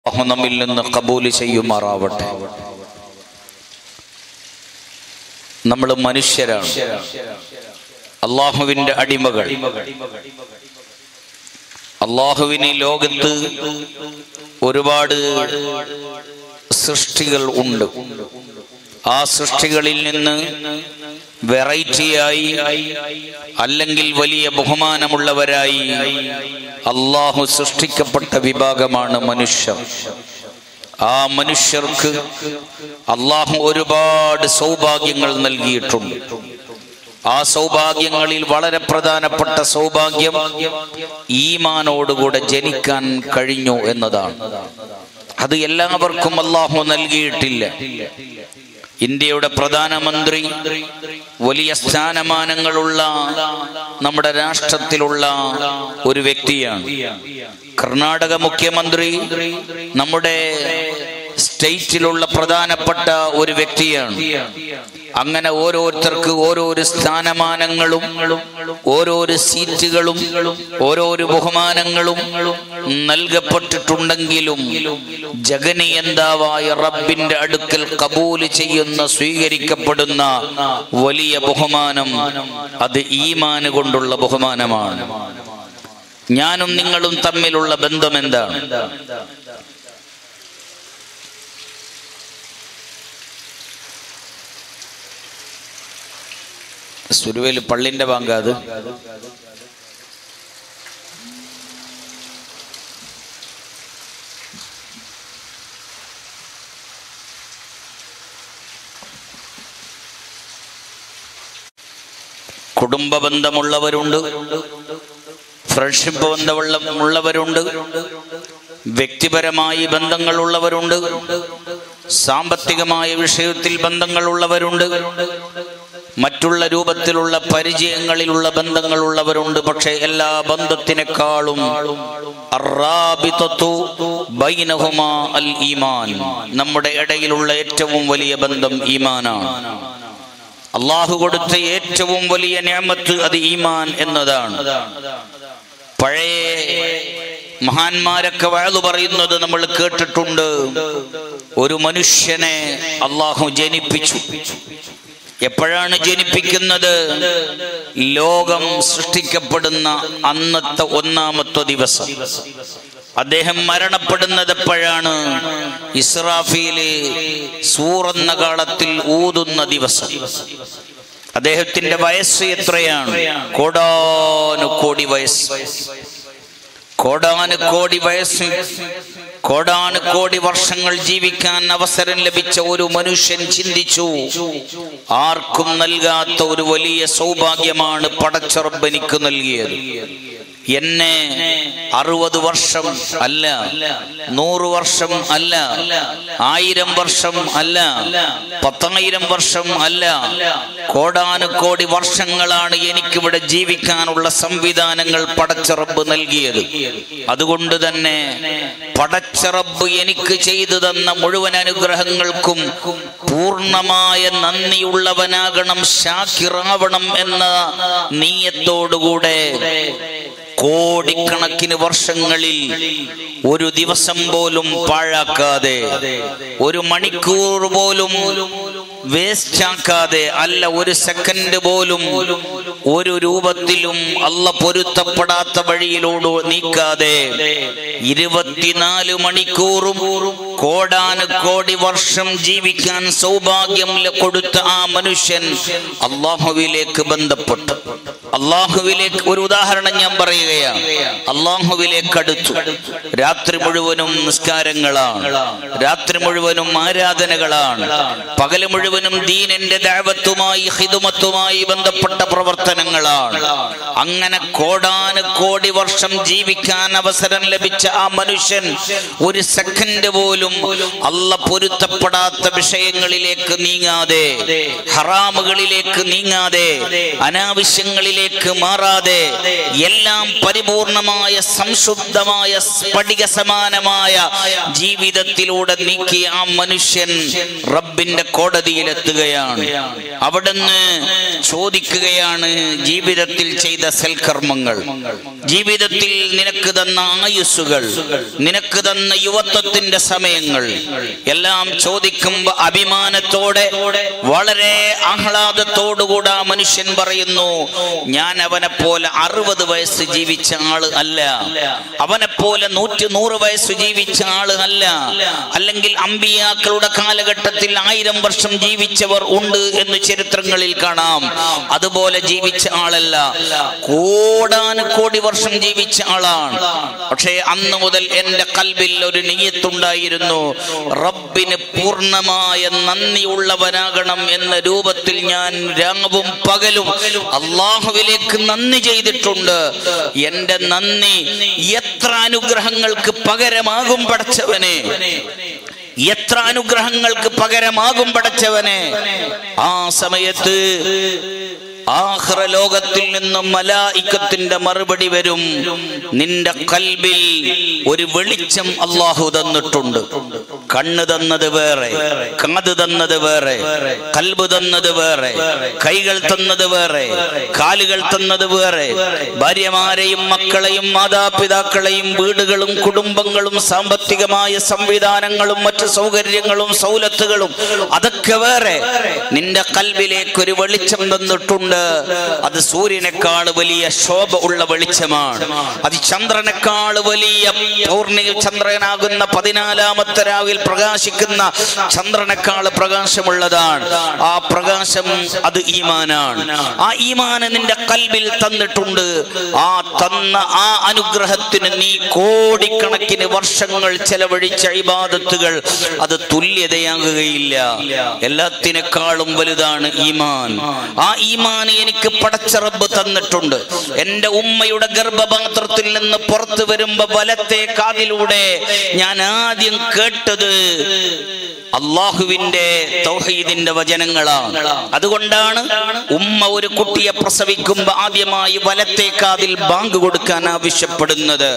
അള്ളാഹു നമ്മിൽ നിന്ന് കബൂല് ചെയ്യുമാറാവട്ടെ നമ്മൾ മനുഷ്യരാണ് അള്ളാഹുവിന്റെ അടിമകൾ അള്ളാഹുവിന് ഈ ലോകത്ത് ഒരുപാട് സൃഷ്ടികൾ ഉണ്ട് ആ സൃഷ്ടികളിൽ നിന്ന് വെറൈറ്റിയായി അല്ലെങ്കിൽ വലിയ ബഹുമാനമുള്ളവരായി അള്ളാഹു സൃഷ്ടിക്കപ്പെട്ട വിഭാഗമാണ് മനുഷ്യർ ആ മനുഷ്യർക്ക് അള്ളാഹു ഒരുപാട് സൗഭാഗ്യങ്ങൾ നൽകിയിട്ടുണ്ട് ആ സൗഭാഗ്യങ്ങളിൽ വളരെ പ്രധാനപ്പെട്ട സൗഭാഗ്യം ഈമാനോടുകൂടെ ജനിക്കാൻ കഴിഞ്ഞു എന്നതാണ് അത് എല്ലാവർക്കും അള്ളാഹു നൽകിയിട്ടില്ല ഇന്ത്യയുടെ പ്രധാനമന്ത്രി വലിയ സ്ഥാനമാനങ്ങളുള്ള നമ്മുടെ രാഷ്ട്രത്തിലുള്ള ഒരു വ്യക്തിയാണ് കർണാടക മുഖ്യമന്ത്രി നമ്മുടെ സ്റ്റേറ്റിലുള്ള പ്രധാനപ്പെട്ട ഒരു വ്യക്തിയാണ് അങ്ങനെ ഓരോരുത്തർക്ക് ഓരോരോ സ്ഥാനമാനങ്ങളും ഓരോരോ സീറ്റുകളും ഓരോരോ ബഹുമാനങ്ങളും നൽകപ്പെട്ടിട്ടുണ്ടെങ്കിലും ജഗനിയന്താവായ റബ്ബിന്റെ അടുക്കൽ കബൂല് ചെയ്യുന്ന സ്വീകരിക്കപ്പെടുന്ന വലിയ ബഹുമാനം അത് ഈമാന് കൊണ്ടുള്ള ബഹുമാനമാണ് ഞാനും നിങ്ങളും തമ്മിലുള്ള ബന്ധം എന്താണ് സുരുവേൽ പള്ളിന്റെ ബാങ്ക അത് കുടുംബ ബന്ധമുള്ളവരുണ്ട് ഫ്രണ്ട്ഷിപ്പ് ബന്ധമുള്ള ഉള്ളവരുണ്ട് വ്യക്തിപരമായി ബന്ധങ്ങളുള്ളവരുണ്ട് സാമ്പത്തികമായ വിഷയത്തിൽ ബന്ധങ്ങളുള്ളവരുണ്ട് മറ്റുള്ള രൂപത്തിലുള്ള പരിചയങ്ങളിലുള്ള ബന്ധങ്ങളുള്ളവരുണ്ട് പക്ഷെ എല്ലാ ബന്ധത്തിനേക്കാളും അറാബിതത്തു ബൈനഹുമാ അൽ ഈമാൻ നമ്മുടെ ഇടയിലുള്ള ഏറ്റവും വലിയ ബന്ധം ഈമാനാണ് അള്ളാഹു കൊടുത്ത ഏറ്റവും വലിയ ഞാമത്ത് അത് ഈമാൻ എന്നതാണ് പഴയ മഹാന്മാരൊക്കെ വഴതു പറയുന്നത് നമ്മൾ കേട്ടിട്ടുണ്ട് ഒരു മനുഷ്യനെ അള്ളാഹു ജനിപ്പിച്ചു എപ്പോഴാണ് ജനിപ്പിക്കുന്നത് ലോകം സൃഷ്ടിക്കപ്പെടുന്ന അന്നത്തെ ഒന്നാമത്തെ ദിവസം അദ്ദേഹം മരണപ്പെടുന്നത് എപ്പോഴാണ് ഇസ്രാഫിയില് സൂറന്ന കാലത്തിൽ ഊതുന്ന ദിവസം അദ്ദേഹത്തിന്റെ വയസ്സ് എത്രയാണ് കോടാനു കോടി വയസ്സ് കോടാനു കോടി വയസ്സ് കോടാനു കോടി വർഷങ്ങൾ ജീവിക്കാൻ അവസരം ലഭിച്ച ഒരു മനുഷ്യൻ ചിന്തിച്ചു ആർക്കും നൽകാത്ത ഒരു വലിയ സൗഭാഗ്യമാണ് പടച്ചറബ് എനിക്ക് നൽകിയത് എന്നെ അറുപത് വർഷം അല്ല നൂറ് വർഷം അല്ല ആയിരം വർഷം അല്ല പത്തായിരം വർഷം അല്ല കോടാനുകോടി വർഷങ്ങളാണ് എനിക്കിവിടെ ജീവിക്കാനുള്ള സംവിധാനങ്ങൾ പടച്ചറബ് നൽകിയത് അതുകൊണ്ട് തന്നെ പടച്ചറബ് എനിക്ക് ചെയ്തു തന്ന മുഴുവൻ അനുഗ്രഹങ്ങൾക്കും പൂർണ്ണമായ നന്ദിയുള്ളവനാകണം ഷാക്കിറാവണം എന്ന നീയത്തോടുകൂടെ കോടിക്കണക്കിന് വർഷങ്ങളിൽ ഒരു ദിവസം പോലും പാഴാക്കാതെ ഒരു മണിക്കൂർ പോലും വേസ്റ്റ് ആക്കാതെ അല്ല ഒരു സെക്കൻഡ് പോലും ഒരു രൂപത്തിലും അല്ല പൊരുത്തപ്പെടാത്ത വഴിയിലോട് നീക്കാതെ ഇരുപത്തിനാല് മണിക്കൂറും കോടാന് കോടി വർഷം ജീവിക്കാൻ സൗഭാഗ്യം കൊടുത്ത ആ മനുഷ്യൻ അള്ളാഹുവിലേക്ക് ബന്ധപ്പെട്ടു അള്ളാഹുവിലേക്ക് ഒരു ഉദാഹരണം ഞാൻ പറയുകയാണ് അള്ളാഹുവിലേക്ക് അടുത്തു രാത്രി മുഴുവനും നിസ്കാരങ്ങളാണ് രാത്രി മുഴുവനും ആരാധനകളാണ് പകല് മുഴുവനും ദീനിന്റെ ദാവത്തുമായി ഹിതുമത്തുമായി ബന്ധപ്പെട്ട പ്രവർത്തനങ്ങളാണ് അങ്ങനെ കോടാന് കോടി വർഷം ജീവിക്കാൻ അവസരം ലഭിച്ച ആ മനുഷ്യൻ ഒരു സെക്കൻഡ് പോലും അല്ല പൊരുത്തപ്പെടാത്ത വിഷയങ്ങളിലേക്ക് നീങ്ങാതെ ഹറാമുകളിലേക്ക് നീങ്ങാതെ അനാവശ്യങ്ങളിലേക്ക് വികാരങ്ങളിലേക്ക് മാറാതെ എല്ലാം പരിപൂർണമായ സംശുദ്ധമായ സ്ഫടിക സമാനമായ ജീവിതത്തിലൂടെ നീക്കി ആ മനുഷ്യൻ റബ്ബിന്റെ കോടതിയിലെത്തുകയാണ് അവിടുന്ന് ചോദിക്കുകയാണ് ജീവിതത്തിൽ ചെയ്ത സൽക്കർമ്മങ്ങൾ ജീവിതത്തിൽ നിനക്ക് തന്ന ആയുസ്സുകൾ നിനക്ക് തന്ന യുവത്വത്തിന്റെ സമയങ്ങൾ എല്ലാം ചോദിക്കുമ്പോ അഭിമാനത്തോടെ വളരെ ആഹ്ലാദത്തോടുകൂടെ ആ മനുഷ്യൻ പറയുന്നു ഞാൻ അവനെ പോലെ അറുപത് വയസ്സ് ജീവിച്ച ആള് അല്ല അവനെ പോലെ നൂറ്റി നൂറ് വയസ്സ് ജീവിച്ച ആള് അല്ല അല്ലെങ്കിൽ അമ്പിയാക്കളുടെ കാലഘട്ടത്തിൽ ആയിരം വർഷം ജീവിച്ചവർ ഉണ്ട് എന്ന് ചരിത്രങ്ങളിൽ കാണാം അതുപോലെ ജീവിച്ച ആളല്ല കോടാനുകോടി വർഷം ജീവിച്ച ആളാണ് പക്ഷേ അന്ന് മുതൽ എന്റെ കൽബിൽ ഒരു നെയ്യത്തുണ്ടായിരുന്നു റബ്ബിന് പൂർണ്ണമായ നന്ദിയുള്ളവനാകണം എന്ന രൂപത്തിൽ ഞാൻ രാവും പകലും അള്ളാഹുവിലേക്ക് നന്ദി ചെയ്തിട്ടുണ്ട് എന്റെ നന്ദി എത്ര അനുഗ്രഹങ്ങൾക്ക് പകരമാകും പടച്ചവനെ എത്ര അനുഗ്രഹങ്ങൾക്ക് പകരമാകും പടച്ചവനെ ആ സമയത്ത് ആഹ്റ ലോകത്തിൽ നിന്നും മലായിക്കത്തിന്റെ മറുപടി വരും നിന്റെ കൽബിൽ ഒരു വെളിച്ചം അള്ളാഹു തന്നിട്ടുണ്ട് കണ്ണ് തന്നത് വേറെ കാത് തന്നത് വേറെ കൽബ് തന്നത് വേറെ കൈകൾ തന്നത് വേറെ കാലുകൾ തന്നത് വേറെ ഭാര്യമാരെയും മക്കളെയും മാതാപിതാക്കളെയും വീടുകളും കുടുംബങ്ങളും സാമ്പത്തികമായ സംവിധാനങ്ങളും മറ്റു സൗകര്യങ്ങളും സൗലത്തുകളും അതൊക്കെ വേറെ നിന്റെ കൽബിലേക്ക് ഒരു വെളിച്ചം തന്നിട്ടുണ്ട് അത് സൂര്യനേക്കാൾ വലിയ ശോഭ ഉള്ള വെളിച്ചമാണ് അത് ചന്ദ്രനേക്കാൾ വലിയ പൗർണി ചന്ദ്രനാകുന്ന പതിനാലാമത്തെ രാവിൽ പ്രകാശിക്കുന്ന ചന്ദ്രനേക്കാൾ പ്രകാശമുള്ളതാണ് ആ പ്രകാശം അത് ഈമാനാണ് ആ ഈമാന് നിന്റെ കൽബിൽ തന്നിട്ടുണ്ട് ആ തന്ന ആ അനുഗ്രഹത്തിന് നീ കോടിക്കണക്കിന് വർഷങ്ങൾ ചെലവഴിച്ച ഇബാദത്തുകൾ അത് തുല്യതയാകുകയില്ല എല്ലാത്തിനേക്കാളും വലുതാണ് ഈമാൻ ആ ഈമാൻ എനിക്ക് പടച്ച റബ്ബ് തന്നിട്ടുണ്ട് എന്റെ ഉമ്മയുടെ ഗർഭപാത്രത്തിൽ നിന്ന് പുറത്തു വരുമ്പോ വലത്തെ കാതിലൂടെ ഞാൻ ആദ്യം കേട്ടത് അള്ളാഹുവിന്റെ തൗഹീദിന്റെ വചനങ്ങളാണ് അതുകൊണ്ടാണ് ഉമ്മ ഒരു കുട്ടിയെ പ്രസവിക്കുമ്പോ ആദ്യമായി വലത്തെ കാതിൽ ബാങ്ക് കൊടുക്കാൻ ആവശ്യപ്പെടുന്നത്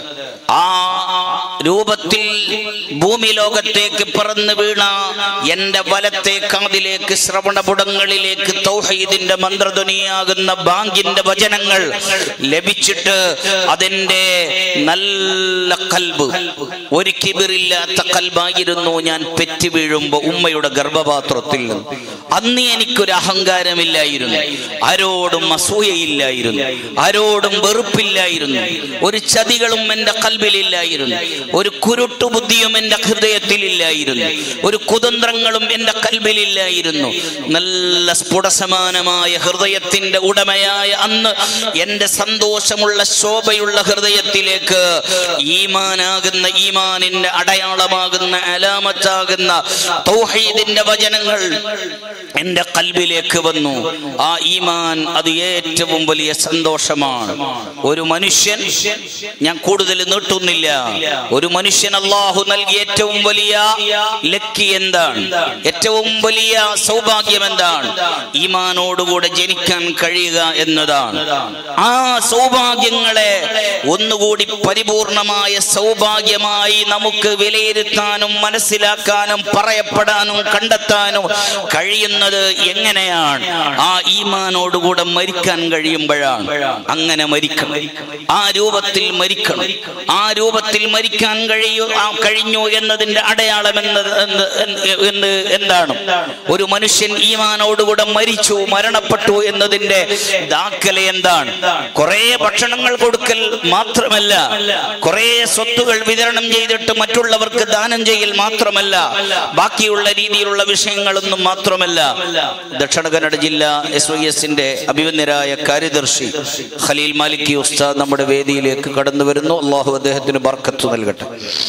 ആ രൂപത്തിൽ ഭൂമി ലോകത്തേക്ക് പറന്നു വീണ എന്റെ വലത്തെ കാതിലേക്ക് ശ്രവണപുടങ്ങളിലേക്ക് തൗഹീദിന്റെ മന്ത്രധ്വനിയാകുന്ന ബാങ്കിന്റെ വചനങ്ങൾ ലഭിച്ചിട്ട് അതിന്റെ നല്ല കൽബ് ഒരു കിബിറില്ലാത്ത കൽബായിരുന്നു ഞാൻ പെറ്റി വീഴുമ്പോ ഉമ്മയുടെ ഗർഭപാത്രത്തിൽ നിന്ന് അന്ന് എനിക്കൊരു അഹങ്കാരമില്ലായിരുന്നു ആരോടും അസൂയയില്ലായിരുന്നു ആരോടും വെറുപ്പില്ലായിരുന്നു ഒരു ചതികളും എന്റെ കൽബിലില്ലായിരുന്നു ഒരു കുരുട്ടു ബുദ്ധിയും എന്റെ ഹൃദയത്തിലില്ലായിരുന്നു ഒരു കുതന്ത്രങ്ങളും എന്റെ കൽബിലില്ലായിരുന്നു നല്ല സ്ഫുടസമാനമായ ഹൃദയത്തിന്റെ ഉടമയായ അന്ന് എന്റെ സന്തോഷമുള്ള ശോഭയുള്ള ഹൃദയത്തിലേക്ക് ഈമാനാകുന്ന ഈമാനിന്റെ അടയാളമാകുന്ന അലാമത്താകുന്ന തൗഹീദിന്റെ വചനങ്ങൾ എന്റെ കൽബിലേക്ക് വന്നു ആ ഈമാൻ അത് ഏറ്റവും വലിയ സന്തോഷമാണ് ഒരു മനുഷ്യൻ ഞാൻ കൂടുതൽ നീട്ടുന്നില്ല ഒരു മനുഷ്യൻ അള്ളാഹു നൽകിയ ഏറ്റവും വലിയ ലക്കി എന്താണ് ഏറ്റവും വലിയ സൗഭാഗ്യം എന്താണ് ഈമാനോടുകൂടെ ജനിക്കാൻ കഴിയുക എന്നതാണ് ആ സൗഭാഗ്യങ്ങളെ ഒന്നുകൂടി പരിപൂർണമായ സൗഭാഗ്യമായി നമുക്ക് വിലയിരുത്താനും മനസ്സിലാക്കാനും പറയപ്പെടാനും കണ്ടെത്താനും കഴിയുന്നത് എങ്ങനെയാണ് ആ ഈമാനോടുകൂടെ മരിക്കാൻ കഴിയുമ്പോഴാണ് അങ്ങനെ മരിക്കണം ആ രൂപത്തിൽ മരിക്കണം ആ രൂപത്തിൽ മരിക്കാൻ കഴിയൂ ആ കഴിഞ്ഞു എന്നതിന്റെ അടയാളം എന്നത് എന്ത് എന്ത് എന്ത് എന്താണ് ഒരു മനുഷ്യൻ ഈമാനോടുകൂടെ മരിച്ചു മരണപ്പെട്ടു എന്നതിന്റെ ദാഖല എന്താണ് കുറെ ഭക്ഷണങ്ങൾ കൊടുക്കൽ മാത്രമല്ല കുറെ സ്വത്തുകൾ വിതരണം ചെയ്തിട്ട് മറ്റുള്ളവർക്ക് ദാനം ചെയ്യൽ മാത്രമല്ല ബാക്കിയുള്ള രീതിയിലുള്ള വിഷയങ്ങളൊന്നും മാത്രമല്ല ദക്ഷിണ കന്നഡ ജില്ല എസ് വൈ എസിന്റെ അഭിമന്യരായ കാര്യദർശി ഖലീൽ മാലിക്കി ഉസ്താദ് നമ്മുടെ വേദിയിലേക്ക് കടന്നു വരുന്നു അള്ളാഹു അദ്ദേഹത്തിന് ബർക്കത്ത് നൽകട്ടെ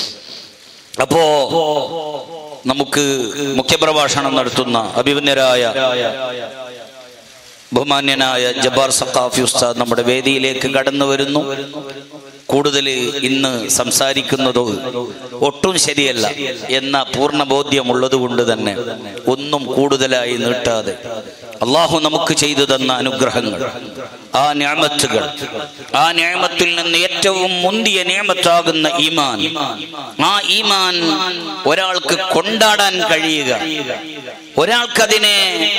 അപ്പോ നമുക്ക് മുഖ്യപ്രഭാഷണം നടത്തുന്ന അഭിമന്യരായ ബഹുമാന്യനായ ജബ്ബാർ സഖാഫി ഉസ്താദ് നമ്മുടെ വേദിയിലേക്ക് കടന്നു വരുന്നു കൂടുതൽ ഇന്ന് സംസാരിക്കുന്നത് ഒട്ടും ശരിയല്ല എന്ന പൂർണ്ണ ബോധ്യമുള്ളത് കൊണ്ട് തന്നെ ഒന്നും കൂടുതലായി നീട്ടാതെ അള്ളാഹു നമുക്ക് ചെയ്തു തന്ന അനുഗ്രഹങ്ങൾ ആ ഞാമത്തുകൾ ആ ഞാമത്തിൽ നിന്ന് ഏറ്റവും മുന്തിയ ഞാമത്താകുന്ന ഈമാൻ ആ ഈമാൻ ഒരാൾക്ക് കൊണ്ടാടാൻ കഴിയുക ഒരാൾക്കതിനെ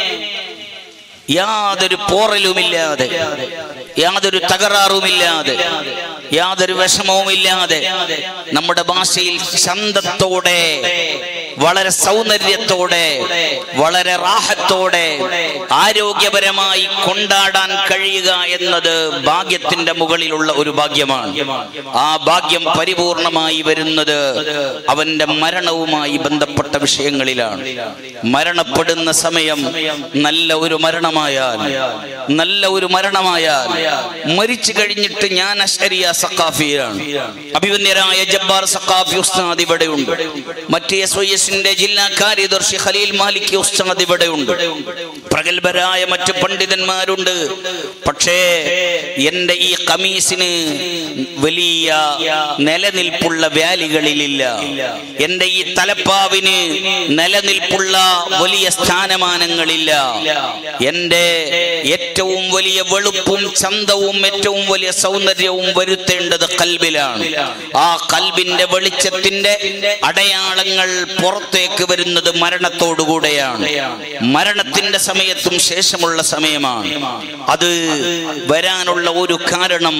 യാതൊരു പോറലുമില്ലാതെ യാതൊരു തകരാറുമില്ലാതെ യാതൊരു വിഷമവുമില്ലാതെ നമ്മുടെ ഭാഷയിൽ ചന്തത്തോടെ വളരെ സൗന്ദര്യത്തോടെ വളരെ റാഹത്തോടെ ആരോഗ്യപരമായി കൊണ്ടാടാൻ കഴിയുക എന്നത് ഭാഗ്യത്തിന്റെ മുകളിലുള്ള ഒരു ഭാഗ്യമാണ് ആ ഭാഗ്യം പരിപൂർണമായി വരുന്നത് അവന്റെ മരണവുമായി ബന്ധപ്പെട്ട വിഷയങ്ങളിലാണ് മരണപ്പെടുന്ന സമയം നല്ല ഒരു മരണമായാൽ നല്ല ഒരു മരണമായാൽ മരിച്ചു കഴിഞ്ഞിട്ട് ഞാൻ അഷരിയ സക്കാഫിയാണ് അഭിമന്യരായ ജബ്ബാർ സക്കാഫി ഉസ്താദ് ഇവിടെയുണ്ട് മറ്റ് എസ് ഒ എസിന്റെ ജില്ലാ കാര്യദർശി ഖലീൽ മാലിക് ഉസ്താദ് ഇവിടെയുണ്ട് പ്രഗത്ഭരായ മറ്റ് പണ്ഡിതന്മാരുണ്ട് പക്ഷേ എന്റെ ഈ കമീസിന് വലിയ നിലനിൽപ്പുള്ള വ്യാലികളിലില്ല എന്റെ ഈ തലപ്പാവിന് നിലനിൽപ്പുള്ള വലിയ സ്ഥാനമാനങ്ങളില്ല എന്റെ ഏറ്റവും വലിയ വെളുപ്പും ചന്തവും ഏറ്റവും വലിയ സൗന്ദര്യവും വരുത്തേണ്ടത് കൽബിലാണ് ആ കൽബിന്റെ വെളിച്ചത്തിന്റെ അടയാളങ്ങൾ പുറത്തേക്ക് വരുന്നത് മരണത്തോടുകൂടെയാണ് മരണത്തിന്റെ സമയത്തും ശേഷമുള്ള സമയമാണ് അത് വരാനുള്ള ഒരു കാരണം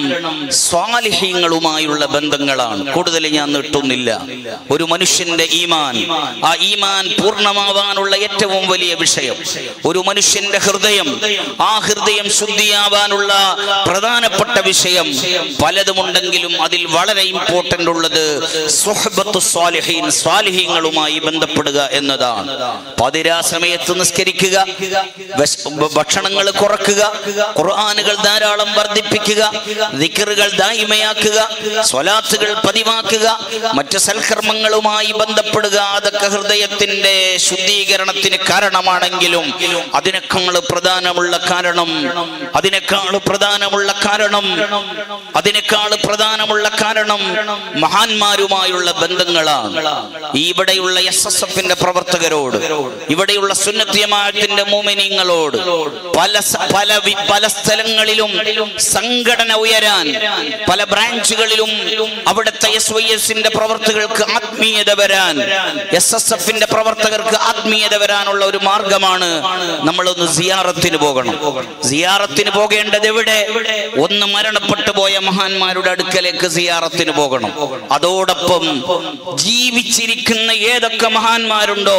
സ്വാലിഹ്യങ്ങളുമായുള്ള ബന്ധങ്ങളാണ് കൂടുതൽ ഞാൻ നീട്ടുന്നില്ല ഒരു മനുഷ്യന്റെ ഈമാൻ ആ ഈമാൻ പൂർണ്ണമാവാനുള്ള ഏറ്റവും വലിയ വിഷയം ഒരു മനുഷ്യന്റെ ഹൃദയം ആ ഹൃദയം ശുദ്ധിയാവാനുള്ള പ്രധാനപ്പെട്ട വിഷയം പലതുമുണ്ടെങ്കിലും അതിൽ വളരെ ഇമ്പോർട്ടന്റ് ഉള്ളത് സുഹബത്തു സ്വാലിഹീൻ സ്വാലിഹീങ്ങളുമായി ബന്ധപ്പെടുക എന്നതാണ് പതിരാ സമയത്ത് നിസ്കരിക്കുക വിശ- ഭക്ഷണങ്ങൾ കുറക്കുക ഖുർആനുകൾ ധാരാളം വർദ്ധിപ്പിക്കുക ദിക്കറുകൾ ദായിമയാക്കുക സ്വലാത്തുകൾ പതിവാക്കുക മറ്റ് സൽക്കർമ്മങ്ങളുമായി ബന്ധപ്പെടുക അതൊക്കെ ഹൃദയത്തിന്റെ ശുദ്ധീകരണത്തിന് കാരണമാണെങ്കിലും അതിനേക്കാൾ പ്രധാനമുള്ള കാരണം അതിനേക്കാൾ പ്രധാനമുള്ള കാരണം അതിനേക്കാൾ പ്രധാനമുള്ള കാരണം മഹാന്മാരുമായുള്ള ബന്ധങ്ങളാണ് ഇവിടെയുള്ള എസ് എസ് എഫിന്റെ പ്രവർത്തകരോട് ഇവിടെയുള്ള സുന്നത്തിയമാത്തിന്റെ മോമിനിങ്ങളോട് പല സ- പല വി- പല സ്ഥലങ്ങളിലും സംഘടന ഉയരാൻ പല ബ്രാഞ്ചുകളിലും അവിടുത്തെ എസ് വൈ എസിന്റെ പ്രവർത്തകർക്ക് ആത്മീയത വരാൻ എസ് എസ് എഫിന്റെ പ്രവർത്തകർക്ക് ആത്മീയത വരാനുള്ള ഒരു മാർഗമാണ് നമ്മളൊന്ന് സിയാറത്തിന് പോകണം സിയാറത്തിന് പോകേണ്ടത് എവിടെ ഒന്ന് മരണപ്പെട്ടു പോയ മഹാന്മാരുടെ അടുക്കലേക്ക് സിയാറത്തിന് പോകണം അതോടൊപ്പം ജീവിച്ചിരിക്കുന്ന ഏതൊക്കെ മഹാന്മാരുണ്ടോ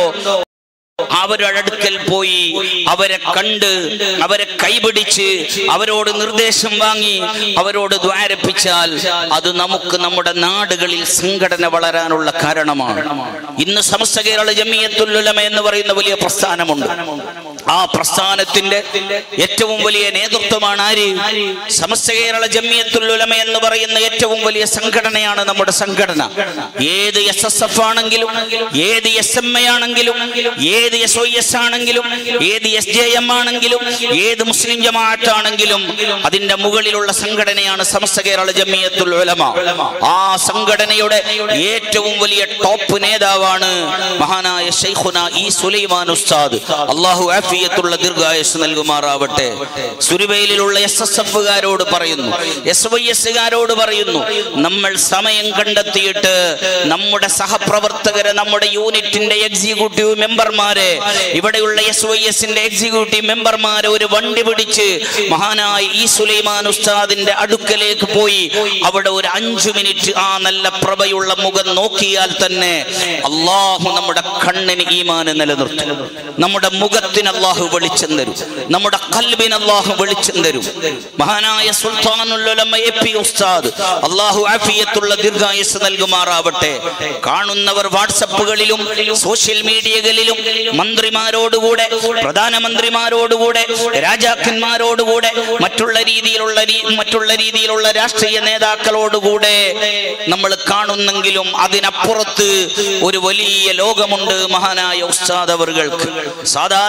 അവരുടെ അടുക്കൽ പോയി അവരെ കണ്ട് അവരെ കൈപിടിച്ച് അവരോട് നിർദ്ദേശം വാങ്ങി അവരോട് ദ്വാരപ്പിച്ചാൽ അത് നമുക്ക് നമ്മുടെ നാടുകളിൽ സംഘടന വളരാനുള്ള കാരണമാണ് ഇന്ന് സമസ്ത കേരള ജമിയത്തുല്ലുലമ എന്ന് പറയുന്ന വലിയ പ്രസ്ഥാനമുണ്ട് ആ പ്രസ്ഥാനത്തിന്റെ ഏറ്റവും വലിയ നേതൃത്വമാണ് ആര് സമസ്ത കേരള ജമിയത്തുല്ലുലമ എന്ന് പറയുന്ന ഏറ്റവും വലിയ സംഘടനയാണ് നമ്മുടെ സംഘടന ഏത് എസ് എസ് എഫ് ആണെങ്കിലും ഏത് എസ് എം എ ആണെങ്കിലും ഏത് എസ് ഒ എസ് ആണെങ്കിലും ഏത് എസ് ജെ എം ആണെങ്കിലും ഏത് മുസ്ലിം ജമാഅത്ത് ആണെങ്കിലും അതിന്റെ മുകളിലുള്ള സംഘടനയാണ് സമസ്ത കേരള ജമിയത്തുൽ ഉലമ ആ സംഘടനയുടെ ഏറ്റവും വലിയ ടോപ്പ് നേതാവാണ് മഹാനായ ഷെയ്ഖുന ഇ സുലൈമാൻ ഉസ്താദ് അള്ളാഹു ആഫിയത്തുള്ള ദീർഘായുസ് നൽകുമാറാവട്ടെ സുരുബയിലുള്ള എസ് എസ് എഫുകാരോട് പറയുന്നു എസ് വൈ എസ്സുകാരോട് പറയുന്നു നമ്മൾ സമയം കണ്ടെത്തിയിട്ട് നമ്മുടെ സഹപ്രവർത്തകരെ നമ്മുടെ യൂണിറ്റിന്റെ എക്സിക്യൂട്ടീവ് മെമ്പർമാരെ ഇവിടെയുള്ള എസ് വൈ എസിന്റെ എക്സിക്യൂട്ടീവ് മെമ്പർമാരെ ഒരു വണ്ടി പിടിച്ച് മഹാനായ ഈ സുലൈമാൻ ഉസ്താദിന്റെ അടുക്കലേക്ക് പോയി അവിടെ ഒരു അഞ്ചു മിനിറ്റ് ആ നല്ല പ്രഭയുള്ള മുഖം നോക്കിയാൽ തന്നെ അള്ളാഹു നമ്മുടെ കണ്ണിന് ഈമാന് നിലനിർത്തും നമ്മുടെ മുഖത്തിന് അള്ളാഹു വെളിച്ചം തരും നമ്മുടെ കൽബിന് അള്ളാഹു വെളിച്ചം തരും മഹാനായ സുൽത്താനുല്ലമ എ പി ഉസ്താദ് അള്ളാഹു ആഫിയത്തുള്ള ദീർഘായുസ് നൽകുമാറാവട്ടെ കാണുന്നവർ വാട്സപ്പുകളിലും സോഷ്യൽ മീഡിയകളിലും മന്ത്രിമാരോടുകൂടെ പ്രധാനമന്ത്രിമാരോടുകൂടെ രാജാക്കന്മാരോടുകൂടെ മറ്റുള്ള രീതിയിലുള്ള രീ- മറ്റുള്ള രീതിയിലുള്ള രാഷ്ട്രീയ നേതാക്കളോടുകൂടെ നമ്മൾ കാണുന്നെങ്കിലും അതിനപ്പുറത്ത് ഒരു വലിയ ലോകമുണ്ട് മഹാനായ ഉസ്താദ് അവർക്ക് സാധാരണ ഞാൻ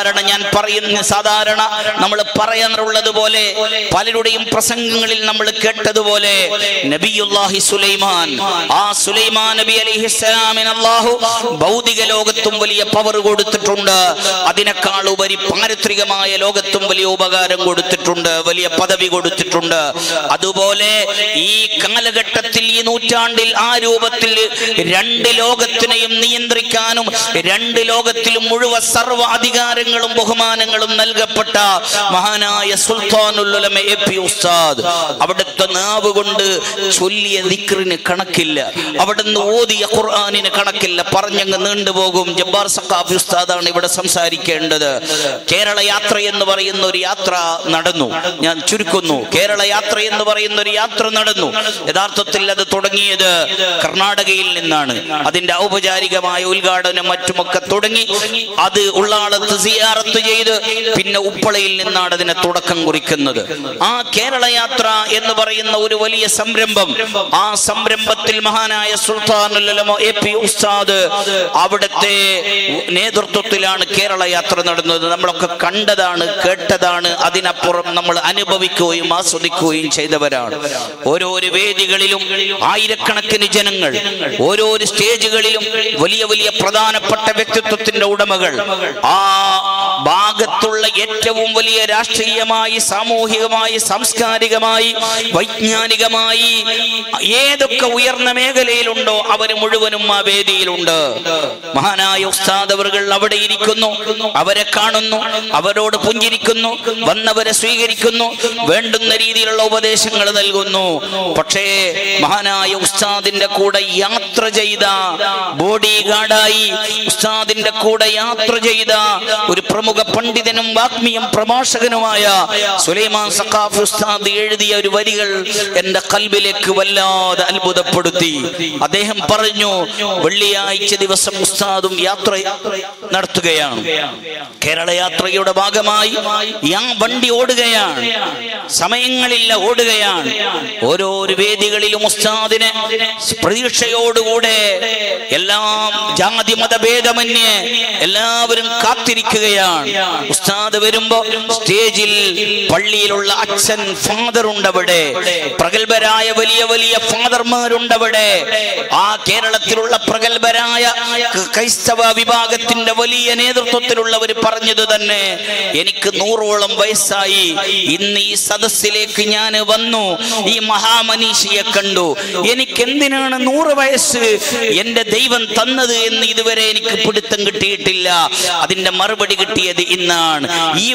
പറയുന്ന സാധാരണ നമ്മൾ പറയാറുള്ളത് പോലെ പലരുടെയും പ്രസംഗങ്ങളിൽ നമ്മൾ കേട്ടതുപോലെ നബിയുല്ലാഹി സുലൈമാൻ ആ സുലൈമാൻ നബി അലൈഹിസ്സലാമിന് അള്ളാഹു ഭൗതിക ലോകത്തും വലിയ പവർ കൊടുത്തിട്ടുണ്ട് അതിനേക്കാൾ ഉപരി പാരിത്രികമായ ലോകത്തും വലിയ ഉപകാരം കൊടുത്തിട്ടുണ്ട് വലിയ പദവി കൊടുത്തിട്ടുണ്ട് അതുപോലെ ഈ കാലഘട്ടത്തിൽ ഈ നൂറ്റാണ്ടിൽ ആ രൂപത്തിൽ രണ്ട് ലോകത്തിനെയും നിയന്ത്രിക്കാനും രണ്ട് ലോകത്തിലും മുഴുവൻ സർവ്വ അധികാരങ്ങളും ബഹുമാനങ്ങളും നൽകപ്പെട്ട മഹാനായ സുൽത്താനുല്ലമ എ പി ഉസ്താദ് അവിടുത്തെ നാവ് കൊണ്ട് ചൊല്ലിയ ദിക്റിന് കണക്കില്ല അവിടുന്ന് ഓതിയ ഖുർആനിന് കണക്കില്ല പറഞ്ഞങ്ങ് നീണ്ടുപോകും ജബ്ബാർ സഖാഫി ഉസ്താദാണ് ഇവിടെ സംസാരിക്കേണ്ടത് കേരള യാത്ര എന്ന് പറയുന്ന ഒരു യാത്ര നടന്നു ഞാൻ ചുരുക്കുന്നു കേരള യാത്ര എന്ന് പറയുന്ന ഒരു യാത്ര നടന്നു യഥാർത്ഥത്തിൽ അത് തുടങ്ങിയത് കർണാടകയിൽ നിന്നാണ് അതിന്റെ ഔപചാരികമായ ഉദ്ഘാടനം മറ്റുമൊക്കെ തുടങ്ങി അത് ഉള്ളാളത്ത് സിയാറത്ത് ചെയ്ത് പിന്നെ ഉപ്പളയിൽ നിന്നാണ് അതിനെ തുടക്കം കുറിക്കുന്നത് ആ കേരള യാത്ര എന്ന് പറയുന്ന ഒരു വലിയ സംരംഭം ആ സംരംഭത്തിൽ മഹാനായ സുൽത്താനുല്ലമോ എ പി ഉസ്താദ് അവിടുത്തെ നേതൃത്വത്തിലാണ് കേരള യാത്ര നടന്നത് നമ്മളൊക്കെ കണ്ടതാണ് കേട്ടതാണ് അതിനപ്പുറം നമ്മൾ അനുഭവിക്കുകയും ആസ്വദിക്കുകയും ചെയ്തവരാണ് ഓരോരോ വേദികളിലും ആയിരക്കണക്കിന് ജനങ്ങൾ ഓരോരോ സ്റ്റേജുകളിലും വലിയ വലിയ പ്രധാനപ്പെട്ട വ്യക്തിത്വത്തിന്റെ ഉടമകൾ ആ ഭാഗത്തുള്ള ഏറ്റവും വലിയ രാഷ്ട്രീയമായി സാമൂഹികമായി സാംസ്കാരികമായി വൈജ്ഞാനികമായി ഏതൊക്കെ ഉയർന്ന മേഖലയിലുണ്ടോ അവർ മുഴുവനും ആ വേദിയിലുണ്ട് മഹാനായ ഉസ്താദ് അവറുകൾ അവിടെ ഇരിക്കുന്നു അവരെ കാണുന്നു അവരോട് പുഞ്ചിരിക്കുന്നു വന്നവരെ സ്വീകരിക്കുന്നു വേണ്ടുന്ന രീതിയിലുള്ള ഉപദേശങ്ങൾ നൽകുന്നു പക്ഷേ മഹാനായ ഉസ്താദിന്റെ കൂടെ യാത്ര ചെയ്ത ബോഡി ഗാർഡായി ഉസ്താദിന്റെ കൂടെ യാത്ര ചെയ്ത ഒരു പ്രമുഖ പണ്ഡിതനും വാഗ്മിയും പ്രഭാഷകനുമായ സുലൈമാൻ സഖാഫ് ഉസ്താദ് എഴുതിയ ഒരു വരികൾ എന്റെ കൽബിലേക്ക് വല്ലാതെ അത്ഭുതപ്പെടുത്തി അദ്ദേഹം പറഞ്ഞു വെള്ളിയാഴ്ച ദിവസം ഉസ്താദും യാത്ര നടത്തുകയാണ് കേരള യാത്രയുടെ ഭാഗമായി ആ വണ്ടി ഓടുകയാണ് സമയങ്ങളില്ല ഓടുകയാണ് ഓരോരോ വേദികളിലും ഉസ്താദിനെ പ്രതീക്ഷയോടുകൂടെ എല്ലാം ജാതി മതഭേദമന്യേ എല്ലാവരും കാത്തിരിക്കുകയാണ് ഉസ്താദ് വരുമ്പോ സ്റ്റേജിൽ പള്ളിയിലുള്ള അച്ഛൻ ഫാദർ ഉണ്ടവിടെ പ്രഗത്ഭരായ വലിയ വലിയ ഫാദർമാരുണ്ടവിടെ ആ കേരളത്തിലുള്ള പ്രഗത്ഭരായ ക്രൈസ്തവ വിഭാഗത്തിന്റെ വലിയ നേതൃത്വത്തിലുള്ളവർ പറഞ്ഞത് തന്നെ എനിക്ക് നൂറോളം വയസ്സായി ഇന്ന് ഈ സദസ്സിലേക്ക് ഞാൻ വന്നു ഈ മഹാമനീഷിയെ കണ്ടു എനിക്ക് എന്തിനാണ് നൂറ് വയസ്സ് എന്റെ ദൈവം തന്നത് എന്ന് ഇതുവരെ എനിക്ക് പിടുത്തം കിട്ടിയിട്ടില്ല അതിന്റെ മറുപടി കിട്ടിയത് ഇന്നാണ് ഈ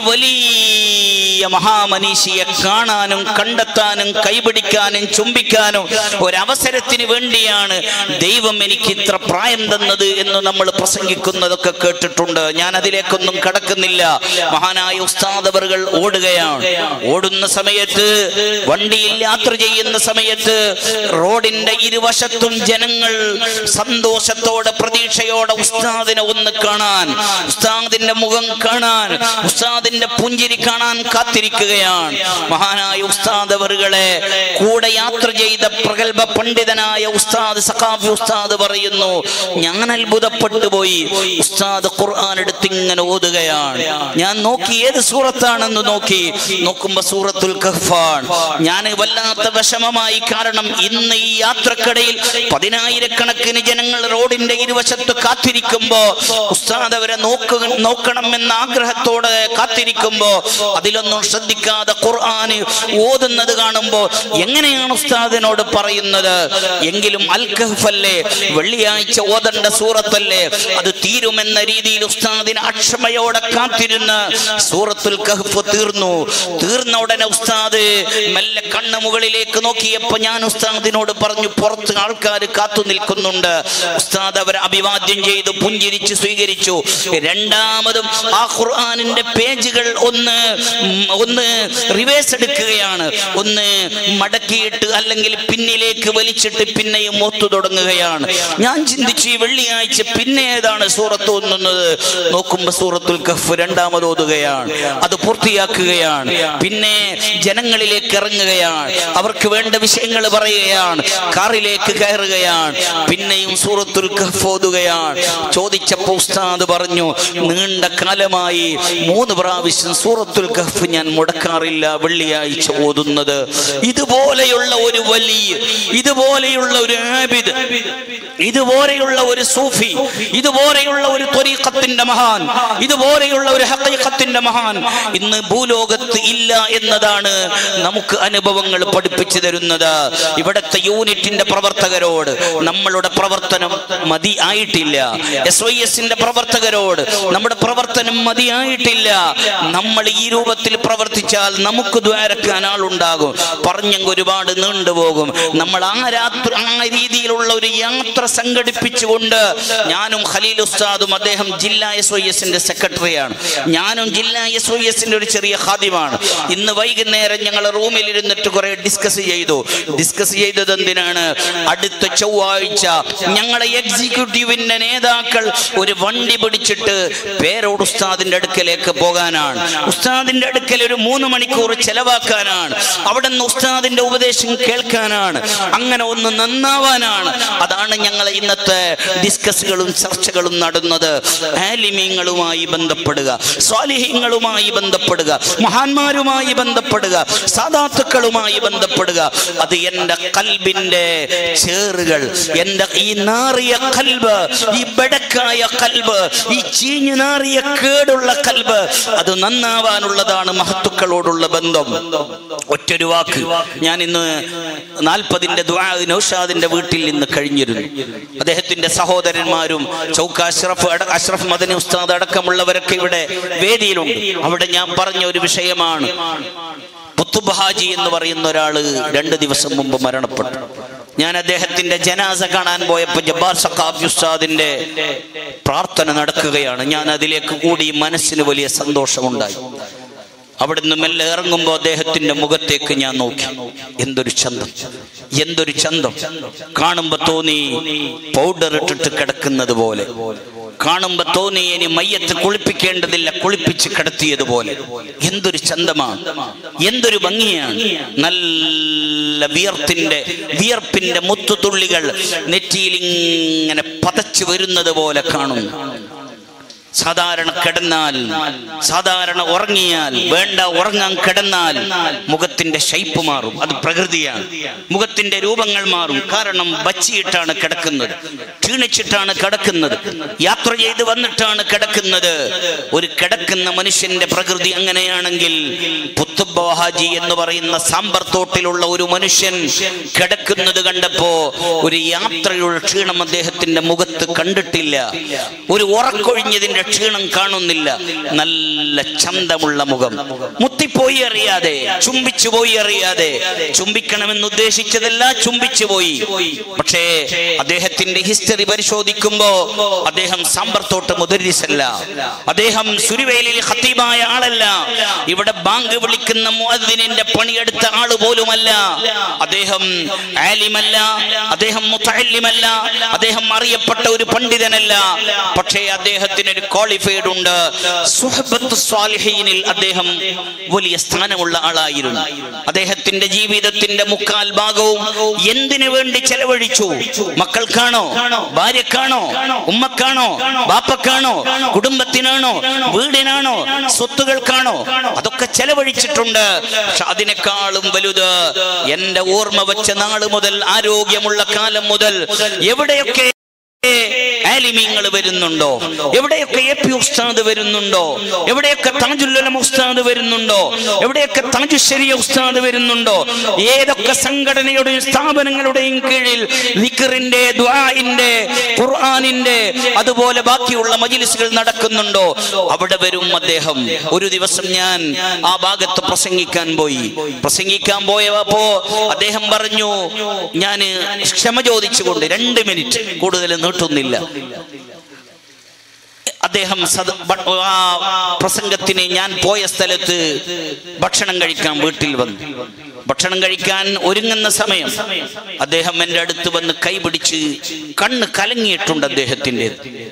വലിയ മഹാമനീഷിയെ കാണാനും കണ്ടെത്താനും കൈപിടിക്കാനും ചുംബിക്കാനും ഒരവസരത്തിന് വേണ്ടിയാണ് ദൈവം എനിക്ക് ഇത്ര പ്രായം തന്നത് എന്ന് നമ്മൾ പ്രസംഗിക്കുന്നതൊക്കെ കേട്ടിട്ടുണ്ട് ഞാൻ അതിലേക്കൊന്നും കടക്കുന്നില്ല മഹാനായ ഉസ്താദവറുകൾ ഓടുകയാണ് ഓടുന്ന സമയത്ത് വണ്ടിയിൽ യാത്ര ചെയ്യുന്ന സമയത്ത് റോഡിന്റെ ഇരുവശത്തും ജനങ്ങൾ സന്തോഷത്തോടെ പ്രതീക്ഷയോടെ ഉസ്താദിനെ ഒന്ന് കാണാൻ ഉസ്താദിന്റെ മുഖം കാണാൻ ഉസ്താദിന്റെ പുഞ്ചിരി കാണാൻ കാത്തിരിക്കുകയാണ് മഹാനായ ഉസ്താദവറുകളെ കൂടെ യാത്ര ചെയ്ത പ്രഗത്ഭ പണ്ഡിതനായ ഉസ്താദ് സഖാഫി ഉസ്താദ് പറയുന്നു ഞാൻ അത്ഭുതപ്പെട്ടു പോയി ഉസ്താദ് ഖുർആൻ എടുത്ത് ഇങ്ങനെ ഓതുകയാണ് ഞാൻ നോക്കി ഏത് സൂറത്താണെന്ന് നോക്കി നോക്കുമ്പോ സൂറത്തുൽ കഹ്ഫാൻ ഞാൻ വല്ലാത്ത വിഷമമായി കാരണം ഇന്ന് ഈ യാത്രക്കിടയിൽ പതിനായിരക്കണക്കിന് ജനങ്ങൾ റോഡിന്റെ ഇരുവശത്ത് കാത്തിരിക്കുമ്പോ ഉസ്താദ് അവരെ നോക്കുക നോക്കണം എന്ന ആഗ്രഹത്തോടെ കാത്തിരിക്കുമ്പോ അതിലൊന്നും ശ്രദ്ധിക്കാതെ ഖുർആന് ഓതുന്നത് കാണുമ്പോ എങ്ങനെയാണ് ഉസ്താദിനോട് പറയുന്നത് എങ്കിലും അൽ കഹ്ഫല്ലേ വെള്ളിയാഴ്ച ഓതേണ്ട സൂറത്തല്ലേ അത് തീരുമെന്ന രീതിയിൽ ഉസ്താദിന് അക്ഷമയോടെ കാത്തിരുന്ന് സൂറത്തുൽ കഹ്ഫ് തീർന്നു തീർന്ന ഉടനെ ഉസ്താദ് മെല്ലെ കണ്ണ് മുകളിലേക്ക് നോക്കിയപ്പോ ഞാൻ ഉസ്താദിനോട് പറഞ്ഞു പുറത്ത് ആൾക്കാർ കാത്തു നിൽക്കുന്നുണ്ട് ഉസ്താദ് അവരെ അഭിവാദ്യം ചെയ്തു പുഞ്ചിരിച്ച് സ്വീകരിച്ചു രണ്ടാമതും ആ ഖുർആനിന്റെ പേജുകൾ ഒന്ന് ഉം, ഒന്ന് റിവേഴ്സ് എടുക്കുകയാണ് ഒന്ന് മടക്കിയിട്ട് അല്ലെങ്കിൽ പിന്നിലേക്ക് വലിച്ചിട്ട് പിന്നെയും ഓർത്തു തുടങ്ങുകയാണ് ഞാൻ ചിന്തിച്ചു ഈ വെള്ളിയാഴ്ച പിന്നെ ഏതാണ് സൂറത്ത് ഓതുന്നത് നോക്കുമ്പോ സൂറത്തുൽ കഫ് രണ്ടാമത് ഓതുകയാണ് അത് പൂർത്തിയാക്കുകയാണ് പിന്നെ ജനങ്ങളിലേക്ക് ഇറങ്ങുകയാണ് അവർക്ക് വേണ്ട വിഷയങ്ങൾ പറയുകയാണ് കാറിലേക്ക് കയറുകയാണ് പിന്നെയും സൂറത്തുൽ കഫ് ഓതുകയാണ് ചോദിച്ചപ്പോ ഉസ്താദ് പറഞ്ഞു നീണ്ട കാലമായി കാലമായി മൂന്ന് പ്രാവശ്യം സൂറത്തുൽ കഹ്ഫ് ഞാൻ മുടക്കാറില്ല വെള്ളിയാഴ്ച ഓതുന്നത് ഇതുപോലെയുള്ള ഒരു വലിയ ഇതുപോലെയുള്ള ഒരു ആബിദ് ഇതുപോലെയുള്ള ഒരു സൂഫി ഇതുപോലെയുള്ള ഒരു ത്വരീഖത്തിന്റെ മഹാൻ ഇതുപോലെയുള്ള ഒരു ഹഖീഖത്തിന്റെ മഹാൻ ഇന്ന് ഭൂലോകത്ത് ഇല്ല എന്നതാണ് നമുക്ക് അനുഭവങ്ങൾ പഠിപ്പിച്ചു തരുന്നത് ഇവിടുത്തെ യൂണിറ്റിന്റെ പ്രവർത്തകരോട് നമ്മളുടെ പ്രവർത്തനം മതി ആയിട്ടില്ല എസ് വൈ എസിന്റെ പ്രവർത്തകരോട് നമ്മുടെ പ്രവർത്തനം മതിയായിട്ടില്ല നമ്മൾ ഈ രൂപത്തിൽ പ്രവർത്തിച്ചാൽ നമുക്ക് ദ്വാരക്കാൻ ആളുണ്ടാകും പറഞ്ഞെങ്കിൽ ഒരുപാട് നീണ്ടുപോകും നമ്മൾ ആ രാത്രി ആ രീതിയിലുള്ള ഒരു യാത്ര സംഘടിപ്പിച്ചുകൊണ്ട് ഞാനും ഖലീൽ ഉസ്താദും അദ്ദേഹം ജില്ലാ എസ് വൈ എസിന്റെ സെക്രട്ടറിയാണ് ഞാനും ജില്ലാ എസ് വൈ എസിന്റെ ഒരു ചെറിയ ഖാദിമാണ് ഇന്ന് വൈകുന്നേരം ഞങ്ങൾ റൂമിൽ ഇരുന്നിട്ട് കുറെ ഡിസ്കസ് ചെയ്തു ഡിസ്കസ് ചെയ്തത് എന്തിനാണ് അടുത്ത ചൊവ്വാഴ്ച ഞങ്ങളെ എക്സിക്യൂട്ടീവിന്റെ നേതാക്കൾ ഒരു വണ്ടി പിടിച്ചിട്ട് പേരോട് ഉസ്താദിന്റെ അടുക്കലേക്ക് പോകാനാണ് ഉസ്താദിന്റെ അടുക്കൽ ഒരു മൂന്ന് മണിക്കൂർ ചെലവാക്കാനാണ് അവിടെ നിന്ന് ഉസ്താദിന്റെ ഉപദേശം കേൾക്കാനാണ് അങ്ങനെ ഒന്ന് നന്നാവാനാണ് അതാണ് ഞങ്ങൾ ഇന്നത്തെ ഡിസ്കസുകളും ചർച്ചകളും നടന്നത് ആലിമീങ്ങളുമായി ബന്ധപ്പെടുക സ്വാലിഹ്യങ്ങളുമായി ബന്ധപ്പെടുക മഹാന്മാരുമായി ബന്ധപ്പെടുക സാധാത്തുക്കളുമായി ബന്ധപ്പെടുക അത് എൻ്റെ കൽബിന്റെ ചേറുകൾ എൻ്റെ ഈ നാറിയ കൽബ് ഈ ബെടക്കായ കൽബ് ഈ ചീഞ്ഞു നാറിയ കേടുള്ള കൽബ് അത് നന്നാവാനുള്ളതാണ് മഹത്തുക്കളോടുള്ള ബന്ധം ഒറ്റൊരു വാക്ക് ഞാൻ ഇന്ന് നാൽപ്പതിന്റെ ദുആ നൗഷാദിന്റെ വീട്ടിൽ നിന്ന് കഴിഞ്ഞിരുന്നു അദ്ദേഹത്തിന്റെ സഹോദരന്മാരും ചൗക്ക അഷ്റഫ് അട- അഷ്റഫ് മദനി ഉസ്താദ് അടക്കമുള്ളവരൊക്കെ ഇവിടെ വേദിയിലുണ്ട് അവിടെ ഞാൻ പറഞ്ഞ ഒരു വിഷയമാണ് കുത്തുബ് ഹാജി എന്ന് പറയുന്ന ഒരാള് രണ്ട് ദിവസം മുമ്പ് മരണപ്പെട്ടു ഞാൻ അദ്ദേഹത്തിന്റെ ജനാസ കാണാൻ പോയപ്പോൾ ജബ്ബാർ സഖാബ് ഉസ്താദിന്റെ പ്രാർത്ഥന നടക്കുകയാണ് ഞാൻ അതിലേക്ക് കൂടി മനസ്സിന് വലിയ സന്തോഷമുണ്ടായി അവിടുന്ന് മെല്ലെ ഇറങ്ങുമ്പോൾ അദ്ദേഹത്തിന്റെ മുഖത്തേക്ക് ഞാൻ നോക്കി എന്തൊരു ചന്തം എന്തൊരു ചന്തം കാണുമ്പോ തോന്നി പൗഡർ ഇട്ടിട്ട് കിടക്കുന്നത് പോലെ കാണുമ്പോ തോന്നി ഇനി മയ്യത്ത് കുളിപ്പിക്കേണ്ടതില്ല കുളിപ്പിച്ച് കിടത്തിയതുപോലെ എന്തൊരു ചന്തമാണ് എന്തൊരു ഭംഗിയാണ് നല്ല വിയർത്തിന്റെ വിയർപ്പിന്റെ മുത്തുതുള്ളികൾ നെറ്റിയിൽ ഇങ്ങനെ പതച്ചു വരുന്നത് പോലെ കാണുന്നു സാധാരണ കിടന്നാൽ സാധാരണ ഉറങ്ങിയാൽ വേണ്ട ഉറങ്ങാൻ കിടന്നാൽ മുഖത്തിന്റെ ഷൈപ്പ് മാറും അത് പ്രകൃതിയാണ് മുഖത്തിന്റെ രൂപങ്ങൾ മാറും കാരണം ബച്ചിയിട്ടാണ് കിടക്കുന്നത് ക്ഷീണിച്ചിട്ടാണ് കിടക്കുന്നത് യാത്ര ചെയ്ത് വന്നിട്ടാണ് കിടക്കുന്നത് ഒരു കിടക്കുന്ന മനുഷ്യന്റെ പ്രകൃതി അങ്ങനെയാണെങ്കിൽ പുത്തുബഹാജി എന്ന് പറയുന്ന സാമ്പർ തോട്ടിലുള്ള ഒരു മനുഷ്യൻ കിടക്കുന്നത് കണ്ടപ്പോ ഒരു യാത്രയുടെ ക്ഷീണം അദ്ദേഹത്തിന്റെ മുഖത്ത് കണ്ടിട്ടില്ല ഒരു ഉറക്കൊഴിഞ്ഞതിന്റെ ക്ഷീണം കാണുന്നില്ല നല്ല ചന്തമുള്ള മുഖം മുത്തിപ്പോയി അറിയാതെ ചുംബിച്ചു പോയി അറിയാതെ ചുംബിക്കണമെന്ന് ഉദ്ദേശിച്ചതല്ല ചുംബിച്ചു പോയി പക്ഷേ അദ്ദേഹത്തിന്റെ ഹിസ്റ്ററി പരിശോധിക്കുമ്പോ അദ്ദേഹം സാമ്പർത്തോട്ട് മുദരിസല്ല അദ്ദേഹം സുരുവേലിൽ ഖത്തീബായ ആളല്ല ഇവിടെ ബാങ്ക് വിളിക്കുന്ന മുഅദ്ദിനിന്റെ പണിയെടുത്ത ആള് പോലുമല്ല അദ്ദേഹം ആലിമല്ല അദ്ദേഹം മുത്തല്ലിമല്ല അദ്ദേഹം അറിയപ്പെട്ട ഒരു പണ്ഡിതനല്ല പക്ഷേ അദ്ദേഹത്തിന് ഒരു ക്വാളിഫൈഡ് ഉണ്ട് സുഹബത്ത് സ്വാലിഹീനിൽ അദ്ദേഹം വലിയ സ്ഥാനമുള്ള ആളായിരുന്നു അദ്ദേഹത്തിന്റെ ജീവിതത്തിന്റെ മുക്കാൽ ഭാഗവും എന്തിനു വേണ്ടി ചെലവഴിച്ചു മക്കൾക്കാണോ ഭാര്യക്കാണോ ഉമ്മക്കാണോ ബാപ്പക്കാണോ കുടുംബത്തിനാണോ വീടിനാണോ സ്വത്തുകൾക്കാണോ അതൊക്കെ ചെലവഴിച്ചിട്ടുണ്ട് പക്ഷെ അതിനേക്കാളും വലുത് എന്റെ ഓർമ്മ വെച്ച നാള് മുതൽ ആരോഗ്യമുള്ള കാലം മുതൽ എവിടെയൊക്കെ ആലിമീങ്ങൾ വരുന്നുണ്ടോ എവിടെയൊക്കെ എ പി ഉസ്താദ് വരുന്നുണ്ടോ എവിടെയൊക്കെ താജുല്ലം ഉസ്താദ് വരുന്നുണ്ടോ എവിടെയൊക്കെ താജുശ്ശേരിയ ഉസ്താദ് വരുന്നുണ്ടോ ഏതൊക്കെ സംഘടനയുടെയും സ്ഥാപനങ്ങളുടെയും കീഴിൽ വിക്റിന്റെ ദ്വാഇന്റെ ഖുർആനിന്റെ അതുപോലെ ബാക്കിയുള്ള മജിലിസുകൾ നടക്കുന്നുണ്ടോ അവിടെ വരും അദ്ദേഹം ഒരു ദിവസം ഞാൻ ആ ഭാഗത്ത് പ്രസംഗിക്കാൻ പോയി പ്രസംഗിക്കാൻ പോയപ്പോ അദ്ദേഹം പറഞ്ഞു ഞാൻ ക്ഷമ ചോദിച്ചുകൊണ്ട് രണ്ട് മിനിറ്റ് കൂടുതൽ നീട്ടുന്നില്ല അദ്ദേഹം സദ- ഭ- ആ പ്രസംഗത്തിന് ഞാൻ പോയ സ്ഥലത്ത് ഭക്ഷണം കഴിക്കാൻ വീട്ടിൽ വന്നു ഭക്ഷണം കഴിക്കാൻ ഒരുങ്ങുന്ന സമയം അദ്ദേഹം എൻ്റെ അടുത്ത് വന്ന് കൈപിടിച്ച് കണ്ണ് കലങ്ങിയിട്ടുണ്ട് അദ്ദേഹത്തിൻ്റെ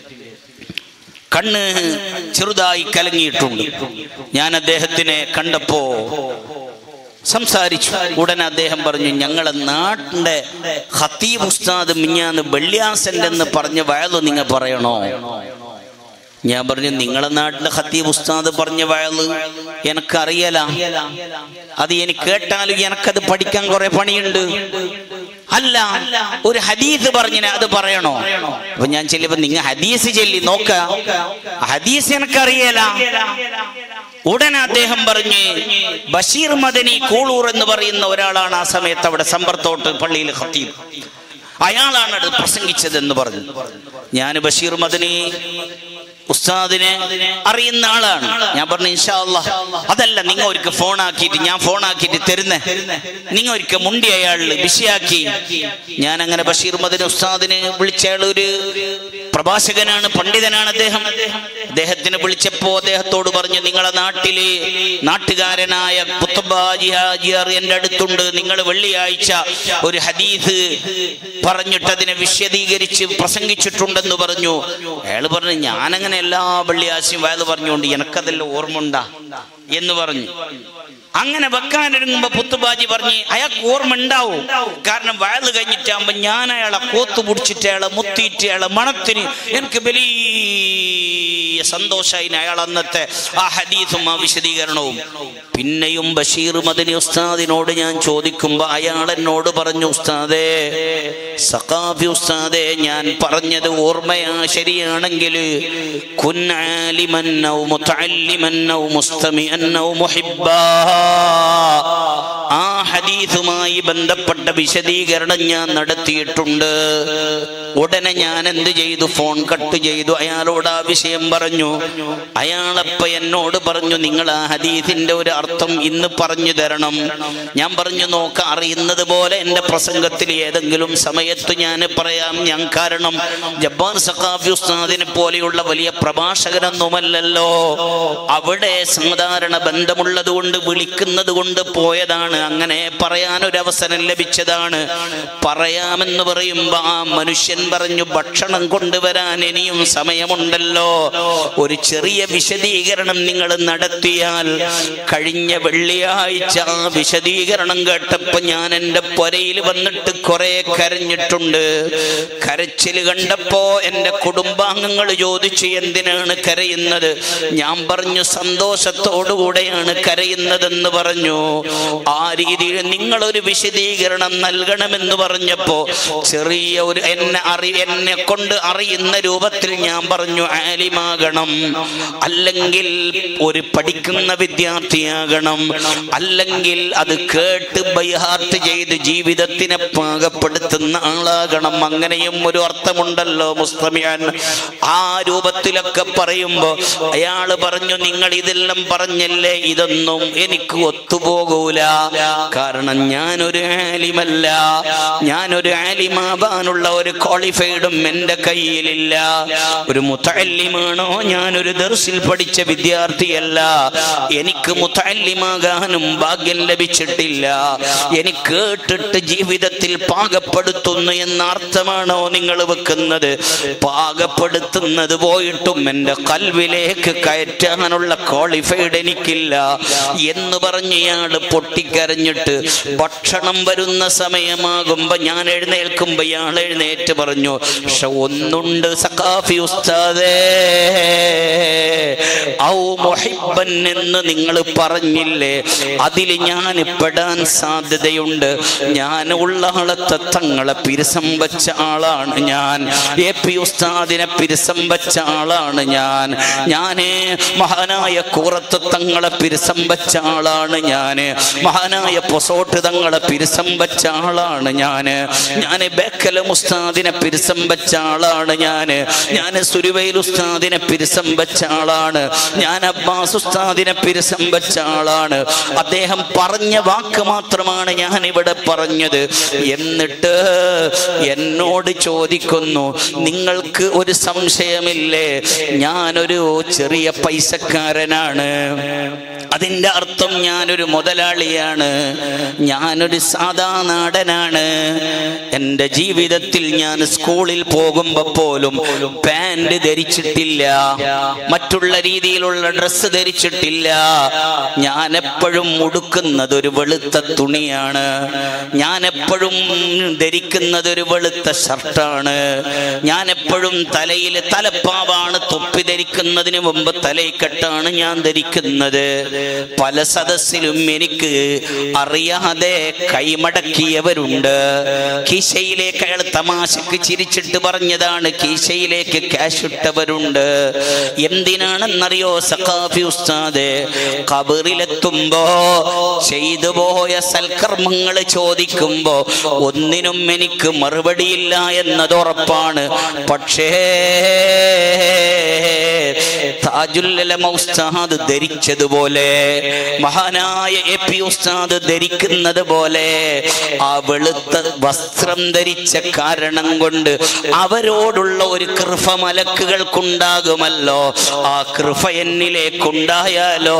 കണ്ണ് ചെറുതായി കലങ്ങിയിട്ടുണ്ട് ഞാൻ അദ്ദേഹത്തിനെ കണ്ടപ്പോ സംസാരിച്ചു ഉടനെ അദ്ദേഹം പറഞ്ഞു ഞങ്ങളെ നാട്ടിന്റെ ഹത്തീബ് ഉസ്താദ് മിഞ്ഞാന്ന് വെള്ളിയാസന്റെ എന്ന് പറഞ്ഞ വയല് നിങ്ങൾ പറയണോ ഞാൻ പറഞ്ഞു നിങ്ങളെ നാട്ടിലെ ഖത്തീബ് ഉസ്താദ് പറഞ്ഞ വയല് എനക്കറിയല അത് എനിക്ക് കേട്ടാലും എനക്കത് പഠിക്കാൻ കുറെ പണിയുണ്ട് അല്ല ഒരു ഹദീസ് പറഞ്ഞിന് അത് പറയണോ അപ്പൊ ഞാൻ ചെല്ലുമ്പോ നിങ്ങ ഹദീസ് ചെല്ലി നോക്ക ഹദീസ് എനക്കറിയല ഉടനെ അദ്ദേഹം പറഞ്ഞ് ബഷീർ മദനി കൂളൂർ എന്ന് പറയുന്ന ഒരാളാണ് ആ സമയത്ത് അവിടെ സമ്പർത്തോട്ട് പള്ളിയിൽ ഖത്തീബ് അയാളാണ് അത് പ്രസംഗിച്ചത് എന്ന് പറഞ്ഞു ഞാൻ ബഷീർ മദനി ഉസ്താദിനെ അറിയുന്ന ആളാണ് ഞാൻ പറഞ്ഞു ഇൻഷാ അല്ലാ അതല്ല നിങ്ങൾ ഒരിക്കൽ ഫോൺ ആക്കിയിട്ട് ഞാൻ ഫോൺ ആക്കിയിട്ട് തരുന്നേ നിങ്ങൾ ഒരിക്കൽ മുണ്ടി അയാളിൽ ബിസിയാക്കി ഞാൻ അങ്ങനെ ബഷീർ മദനി ഉസ്താദിനെ വിളിച്ച അയാൾ ഒരു പ്രഭാഷകനാണ് പണ്ഡിതനാണ് അദ്ദേഹം അദ്ദേഹത്തിന് വിളിച്ചപ്പോ അദ്ദേഹത്തോട് പറഞ്ഞു നിങ്ങളെ നാട്ടില് നാട്ടുകാരനായ കുത്തുബാജി ഹാജിയാർ എന്റെ അടുത്തുണ്ട് നിങ്ങൾ വെള്ളിയാഴ്ച ഒരു ഹദീസ് പറഞ്ഞിട്ട് അതിനെ വിശദീകരിച്ച് പ്രസംഗിച്ചിട്ടുണ്ടെന്ന് പറഞ്ഞു അയാൾ പറഞ്ഞു ഞാനങ്ങനെ എല്ലാ വെള്ളിയാഴ്ചയും വയത് പറഞ്ഞുകൊണ്ട് എനക്കതെല്ലാം ഓർമ്മ ഉണ്ടാ എന്ന് പറഞ്ഞു അങ്ങനെ വെക്കാനൊരുങ്ങുമ്പോ പുത്തുബാജി പറഞ്ഞ് അയാൾക്ക് ഓർമ്മ ഉണ്ടാവും കാരണം വയല് കഴിഞ്ഞിട്ടാകുമ്പോ ഞാൻ അയാളെ കോത്തു പിടിച്ചിട്ട് അയാളെ മുത്തിയിട്ട് അയാളെ മണത്തിന് എനിക്ക് വലിയ സന്തോഷമായി അയാൾ അന്നത്തെ ആ ഹദീസും ആ വിശദീകരണവും പിന്നെയും ബഷീർ മദനി ഉസ്താദിനോട് ഞാൻ ചോദിക്കുമ്പോ അയാൾ എന്നോട് പറഞ്ഞു ഉസ്താദേ സഖാഫി ഉസ്താദേ ഞാൻ പറഞ്ഞത് ഓർമ്മയാ ശരിയാണെങ്കിൽ കുൻ ആലിമൻ ഔ മുതഅല്ലിമൻ ഔ മുസ്തമിഅൻ ഔ മുഹിബ്ബാ ആ ഹദീസുമായി ബന്ധപ്പെട്ട വിശദീകരണം ഞാൻ നടത്തിയിട്ടുണ്ട് ഉടനെ ഞാൻ എന്ത് ചെയ്തു ഫോൺ കട്ട് ചെയ്തു അയാളോട് ആ വിഷയം പറഞ്ഞു അയാളപ്പ എന്നോട് പറഞ്ഞു നിങ്ങൾ ആ ഹദീസിന്റെ ഒരു അർത്ഥം ഇന്ന് പറഞ്ഞു തരണം ഞാൻ പറഞ്ഞു നോക്ക അറിയുന്നത് പോലെ എന്റെ പ്രസംഗത്തിൽ ഏതെങ്കിലും സമയത്ത് ഞാൻ പറയാം ഞാൻ കാരണം ജബ്ബാർ സഖാഫി ഉസ്താദിനെ പോലെയുള്ള വലിയ പ്രഭാഷകനൊന്നുമല്ലല്ലോ അവിടെ സാധാരണ ബന്ധമുള്ളത് കൊണ്ട് വിളിക്കുന്നത് കൊണ്ട് പോയതാണ് അങ്ങനെ പറയാൻ ഒരു അവസരം ലഭിച്ചതാണ് പറയാമെന്ന് പറയുമ്പോ ആ മനുഷ്യൻ പറഞ്ഞു ഭക്ഷണം കൊണ്ടുവരാൻ ഇനിയും സമയമുണ്ടല്ലോ ഒരു ചെറിയ വിശദീകരണം നിങ്ങൾ നടത്തിയാൽ കഴിഞ്ഞ വെള്ളിയാഴ്ച ആ വിശദീകരണം കേട്ടപ്പോ ഞാൻ എൻ്റെ പൊരയിൽ വന്നിട്ട് കുറെ കരഞ്ഞിട്ടുണ്ട് കരച്ചിൽ കണ്ടപ്പോ എൻ്റെ കുടുംബാംഗങ്ങൾ ചോദിച്ചു എന്തിനാണ് കരയുന്നത് ഞാൻ പറഞ്ഞു സന്തോഷത്തോടുകൂടെയാണ് കരയുന്നതെന്ന് പറഞ്ഞു ആ രീതിയിൽ നിങ്ങളൊരു വിശദീകരണം നൽകണമെന്ന് പറഞ്ഞപ്പോ ചെറിയ ഒരു എന്നെ അറി എന്നെ കൊണ്ട് അറിയുന്ന രൂപത്തിൽ ഞാൻ പറഞ്ഞു ആലിമാകണം അല്ലെങ്കിൽ ഒരു പഠിക്കുന്ന വിദ്യാർത്ഥിയാകണം അല്ലെങ്കിൽ അത് കേട്ട് ബൈഹാർട്ട് ചെയ്ത് ജീവിതത്തിനെ പാകപ്പെടുത്തുന്ന ആളാകണം അങ്ങനെയും ഒരു അർത്ഥമുണ്ടല്ലോ മുസ്തമിയാൻ ആ രൂപത്തിലൊക്കെ പറയുമ്പോ അയാള് പറഞ്ഞു നിങ്ങൾ ഇതെല്ലാം പറഞ്ഞല്ലേ ഇതൊന്നും എനിക്ക് ഒത്തുപോകൂല കാരണം ഞാനൊരു ആലിമല്ല ഞാനൊരു ആലിമാവാനുള്ള ഒരു ക്വാളിഫൈഡും എന്റെ കയ്യിലില്ല ഒരു മുത്തല്ലിമാണോ ഞാനൊരു ദർസിൽ പഠിച്ച വിദ്യാർത്ഥിയല്ല എനിക്ക് മുത്തല്ലിമാകാനും ഭാഗ്യം ലഭിച്ചിട്ടില്ല എനിക്ക് കേട്ടിട്ട് ജീവിതത്തിൽ പാകപ്പെടുത്തുന്നു എന്ന അർത്ഥമാണോ നിങ്ങൾ വെക്കുന്നത് പാകപ്പെടുത്തുന്നത് പോയിട്ടും എൻ്റെ കൽവിലേക്ക് കയറ്റാനുള്ള ക്വാളിഫൈഡ് എനിക്കില്ല എന്ന് പറഞ്ഞ് ഇയാൾ പൊട്ടിക്കരഞ്ഞിട്ട് ഭക്ഷണം വരുന്ന സമയമാകുമ്പോ ഞാൻ എഴുന്നേൽക്കുമ്പോ ഇയാൾ എഴുന്നേറ്റ് പറഞ്ഞു പക്ഷെ ഒന്നുണ്ട് സഖാഫി ഉസ്താദേ ഔ മുഹിബ്ബൻ എന്ന് നിങ്ങൾ പറഞ്ഞില്ലേ അതിൽ ഞാൻ പെടാൻ സാധ്യതയുണ്ട് ഞാൻ ഉള്ള ആളത്തെ തങ്ങളെ പിരിസം വെച്ച ആളാണ് ഞാൻ എ പി ഉസ്താദിനെ പിരിസം വെച്ച ആളാണ് ഞാൻ ഞാന് മഹാനായ കൂറത്ത് തങ്ങളെ പിരിസം വെച്ച ആളാണ് ഞാന് മഹാനായ പൊസോട്ട് തങ്ങളെ പിരിസം വെച്ച ആളാണ് ഞാന് ഞാന് ബേക്കല ഉസ്താദിനെ പിരിസം വെച്ച ആളാണ് ഞാന് ഞാന് സുരുവയിൽ ഉസ്താദിനെ പിരിസം വെച്ച ആളാണ് ഞാൻ അബ്ബാസ് ഉസ്താദിനെ പിരിസം വെച്ച ആളാണ് അദ്ദേഹം പറഞ്ഞ വാക്ക് മാത്രമാണ് ഞാൻ ഇവിടെ പറഞ്ഞത് എന്നിട്ട് എന്നോട് ചോദിക്കുന്നു നിങ്ങൾക്ക് ഒരു സംശയമില്ലേ ഞാനൊരു ചെറിയ പൈസക്കാരനാണ് അതിന്റെ അർത്ഥം ഞാനൊരു മുതലാളിയാണ് നാടനാണ് ഞാനൊരു സാധാ നാടനാണ് എൻ്റെ ജീവിതത്തിൽ ഞാൻ സ്കൂളിൽ പോകുമ്പോ പോലും പാൻറ് ധരിച്ചിട്ടില്ല മറ്റുള്ള രീതിയിലുള്ള ഡ്രസ്സ് ധരിച്ചിട്ടില്ല ഞാൻ എപ്പോഴും ഉടുക്കുന്നത് ഒരു വെളുത്ത തുണിയാണ് ഞാൻ എപ്പോഴും ധരിക്കുന്നത് ഒരു വെളുത്ത ഷർട്ടാണ് ഞാൻ എപ്പോഴും തലയിൽ തലപ്പാവാണ് തൊപ്പി ധരിക്കുന്നതിന് മുമ്പ് തലയിക്കെട്ടാണ് ഞാൻ ധരിക്കുന്നത് പല സദസ്സിലും എനിക്ക് അറിയാതെ കൈമടക്കിയവരുണ്ട് കീശയിലേക്ക് അയാൾ തമാശക്ക് ചിരിച്ചിട്ട് പറഞ്ഞതാണ് കീശയിലേക്ക് ക്യാഷ് ഇട്ടവരുണ്ട് എന്തിനാണെന്നറിയോ സഖാഫി ഉസ്താദ് കബറിലെത്തുമ്പോ ചെയ്തു പോയ സൽക്കർമ്മങ്ങൾ ചോദിക്കുമ്പോ ഒന്നിനും എനിക്ക് മറുപടിയില്ല എന്നത് ഉറപ്പാണ് പക്ഷേ താജുല്ലമ ഉസ്താദ് ധരിച്ചതുപോലെ മഹാനായ എ പി ഉസ്താദ് ധരിക്കുന്നത് പോലെ ആ വെളുത്ത വസ്ത്രം ധരിച്ച കാരണം കൊണ്ട് അവരോടുള്ള ഒരു കൃപ മലക്കുകൾക്കുണ്ടാകുമല്ലോ ആ കൃപ എന്നിലേക്കുണ്ടായാലോ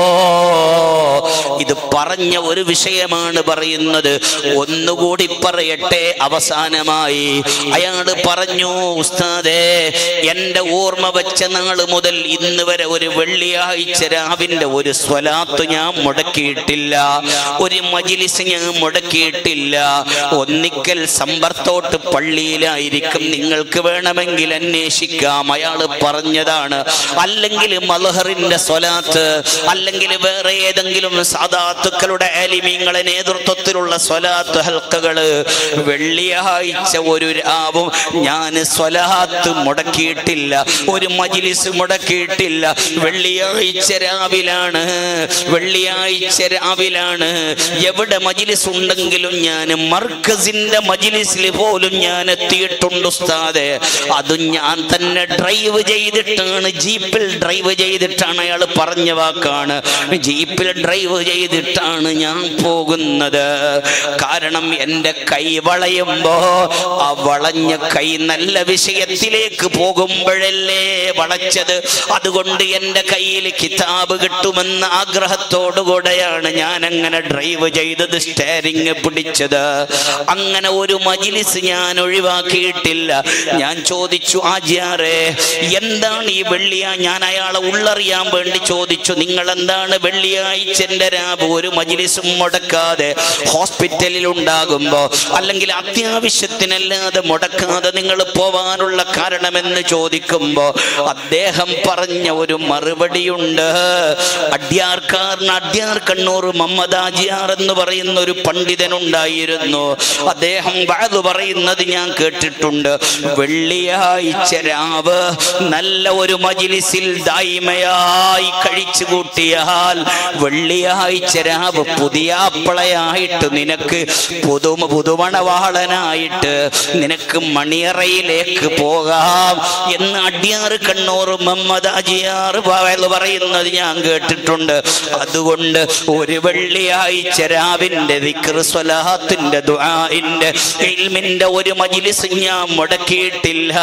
ഇത് പറഞ്ഞ ഒരു വിഷയമാണ് പറയുന്നത് ഒന്നുകൂടി പറയട്ടെ അവസാനമായി അയാള് പറഞ്ഞു ഉസ്താദേ എന്റെ ഓർമ്മ വെച്ച നാള് മുതൽ ഇന്ന് വരെ ഒരു വെള്ളിയാഴ്ച രാവിന്റെ ഒരു സ്വലാത്ത് ഞാൻ മുടക്കിയിട്ടില്ല ഒരു മജിലിസ് ഞാൻ മുടക്കിയിട്ടില്ല ഒന്നിക്കൽ സമ്പർത്തോട്ട് പള്ളിയിലായിരിക്കും നിങ്ങൾക്ക് വേണമെങ്കിൽ അന്വേഷിക്കാം അയാള് പറഞ്ഞതാണ് അല്ലെങ്കിൽ മലഹറിന്റെ സ്വലാത്ത് അല്ലെങ്കിൽ വേറെ ഏതെങ്കിലും സാധാത്തുക്കളുടെ ആലിമീങ്ങളെ നേതൃത്വത്തിലുള്ള സ്വലാത്ത് ഹൽക്കകള് വെള്ളിയാഴ്ച ഒരു രാവും ഞാൻ സ്വലാത്ത് മുടക്കിയിട്ടില്ല ഒരു മജിലിസ് മുടക്കിയിട്ടില്ല വെള്ളിയാഴ്ച രാവിലാണ് വെള്ളിയാഴ്ച രാവിലാണ് എവിടെ മജിലിസ് ഉണ്ടെങ്കിലും ഞാൻ മർക്കസിന്റെ മജിലിസിൽ പോലും ഞാൻ എത്തിയിട്ടുണ്ട് ഉസ്താദെ അതും ഞാൻ തന്നെ ഡ്രൈവ് ചെയ്തിട്ടാണ് ജീപ്പിൽ ഡ്രൈവ് ചെയ്തിട്ടാണ് അയാൾ പറഞ്ഞ വാക്കാണ് ജീപ്പിൽ ഡ്രൈവ് ചെയ്തിട്ടാണ് ഞാൻ പോകുന്നത് കാരണം എൻ്റെ കൈ വളയുമ്പോ ആ വളഞ്ഞ കൈ നല്ല വിഷയത്തിലേക്ക് പോകുമ്പോഴല്ലേ വളച്ചത് അതുകൊണ്ട് എൻ്റെ കയ്യിൽ കിതാബ് കിട്ടുമെന്ന ആഗ്രഹത്തോടുകൂടെയാണ് ഞാൻ അങ്ങനെ ഡ്രൈവ് ചെയ്തത് സ്റ്റേറിങ് പിടിച്ചത് അങ്ങനെ ഒരു മജിലിസ് ഞാൻ ഒഴിവാക്കിയിട്ടില്ല ഞാൻ ചോദിച്ചു ആചാരെ എന്താണ് ഈ വെള്ളിയ ഞാൻ അയാളെ ഉള്ളറിയാൻ വേണ്ടി ചോദിച്ചു നിങ്ങൾ എന്താണ് വെള്ളിയാഴ്ചന്റെ രാവ് ഒരു മജിലിസും മുടക്കാതെ ഹോസ്പിറ്റലിൽ ഉണ്ടാകുമ്പോ അല്ലെങ്കിൽ അത്യാവശ്യത്തിനല്ലാതെ മുടക്കാതെ നിങ്ങൾ പോവാനുള്ള കാരണമെന്ന് ചോദിക്കുമ്പോ അദ്ദേഹം പറഞ്ഞ ഒരു മറുപടിയുണ്ട് അഡ്യാർക്കാരൻ അഡ്യാർ കണ്ണൂർ മുഹമ്മദ് ആജിയാർ എന്ന് പറയുന്ന ഒരു പണ്ഡിതനുണ്ടായിരുന്നു അദ്ദേഹം വാത് പറയുന്നത് ഞാൻ കേട്ടിട്ടുണ്ട് വെള്ളിയാഴ്ച രാവ് നല്ല ഒരു മജിലിസിൽ ദായിമയായി കഴിച്ചു കൂട്ടിയാൽ വെള്ളിയാഴ്ച രാവ് പുതിയാപ്പിളയായിട്ട് നിനക്ക് പുതുമ പുതുമണവാളനായിട്ട് നിനക്ക് മണിയറയിലേക്ക് പോകാം എന്ന് അടിയാറ് കണ്ണൂർ മുഹമ്മദ് അജിയാർ വയൽ പറയുന്നത് ഞാൻ കേട്ടിട്ടുണ്ട് അതുകൊണ്ട് ഒരു വെള്ളിയാഴ്ച രാവിന്റെ ദിക്ർ സ്വലാത്തിന്റെ ദുആഇന്റെ ഇൽമിന്റെ ഒരു മജിലിസ് ഞാൻ മുടക്കിയിട്ടില്ല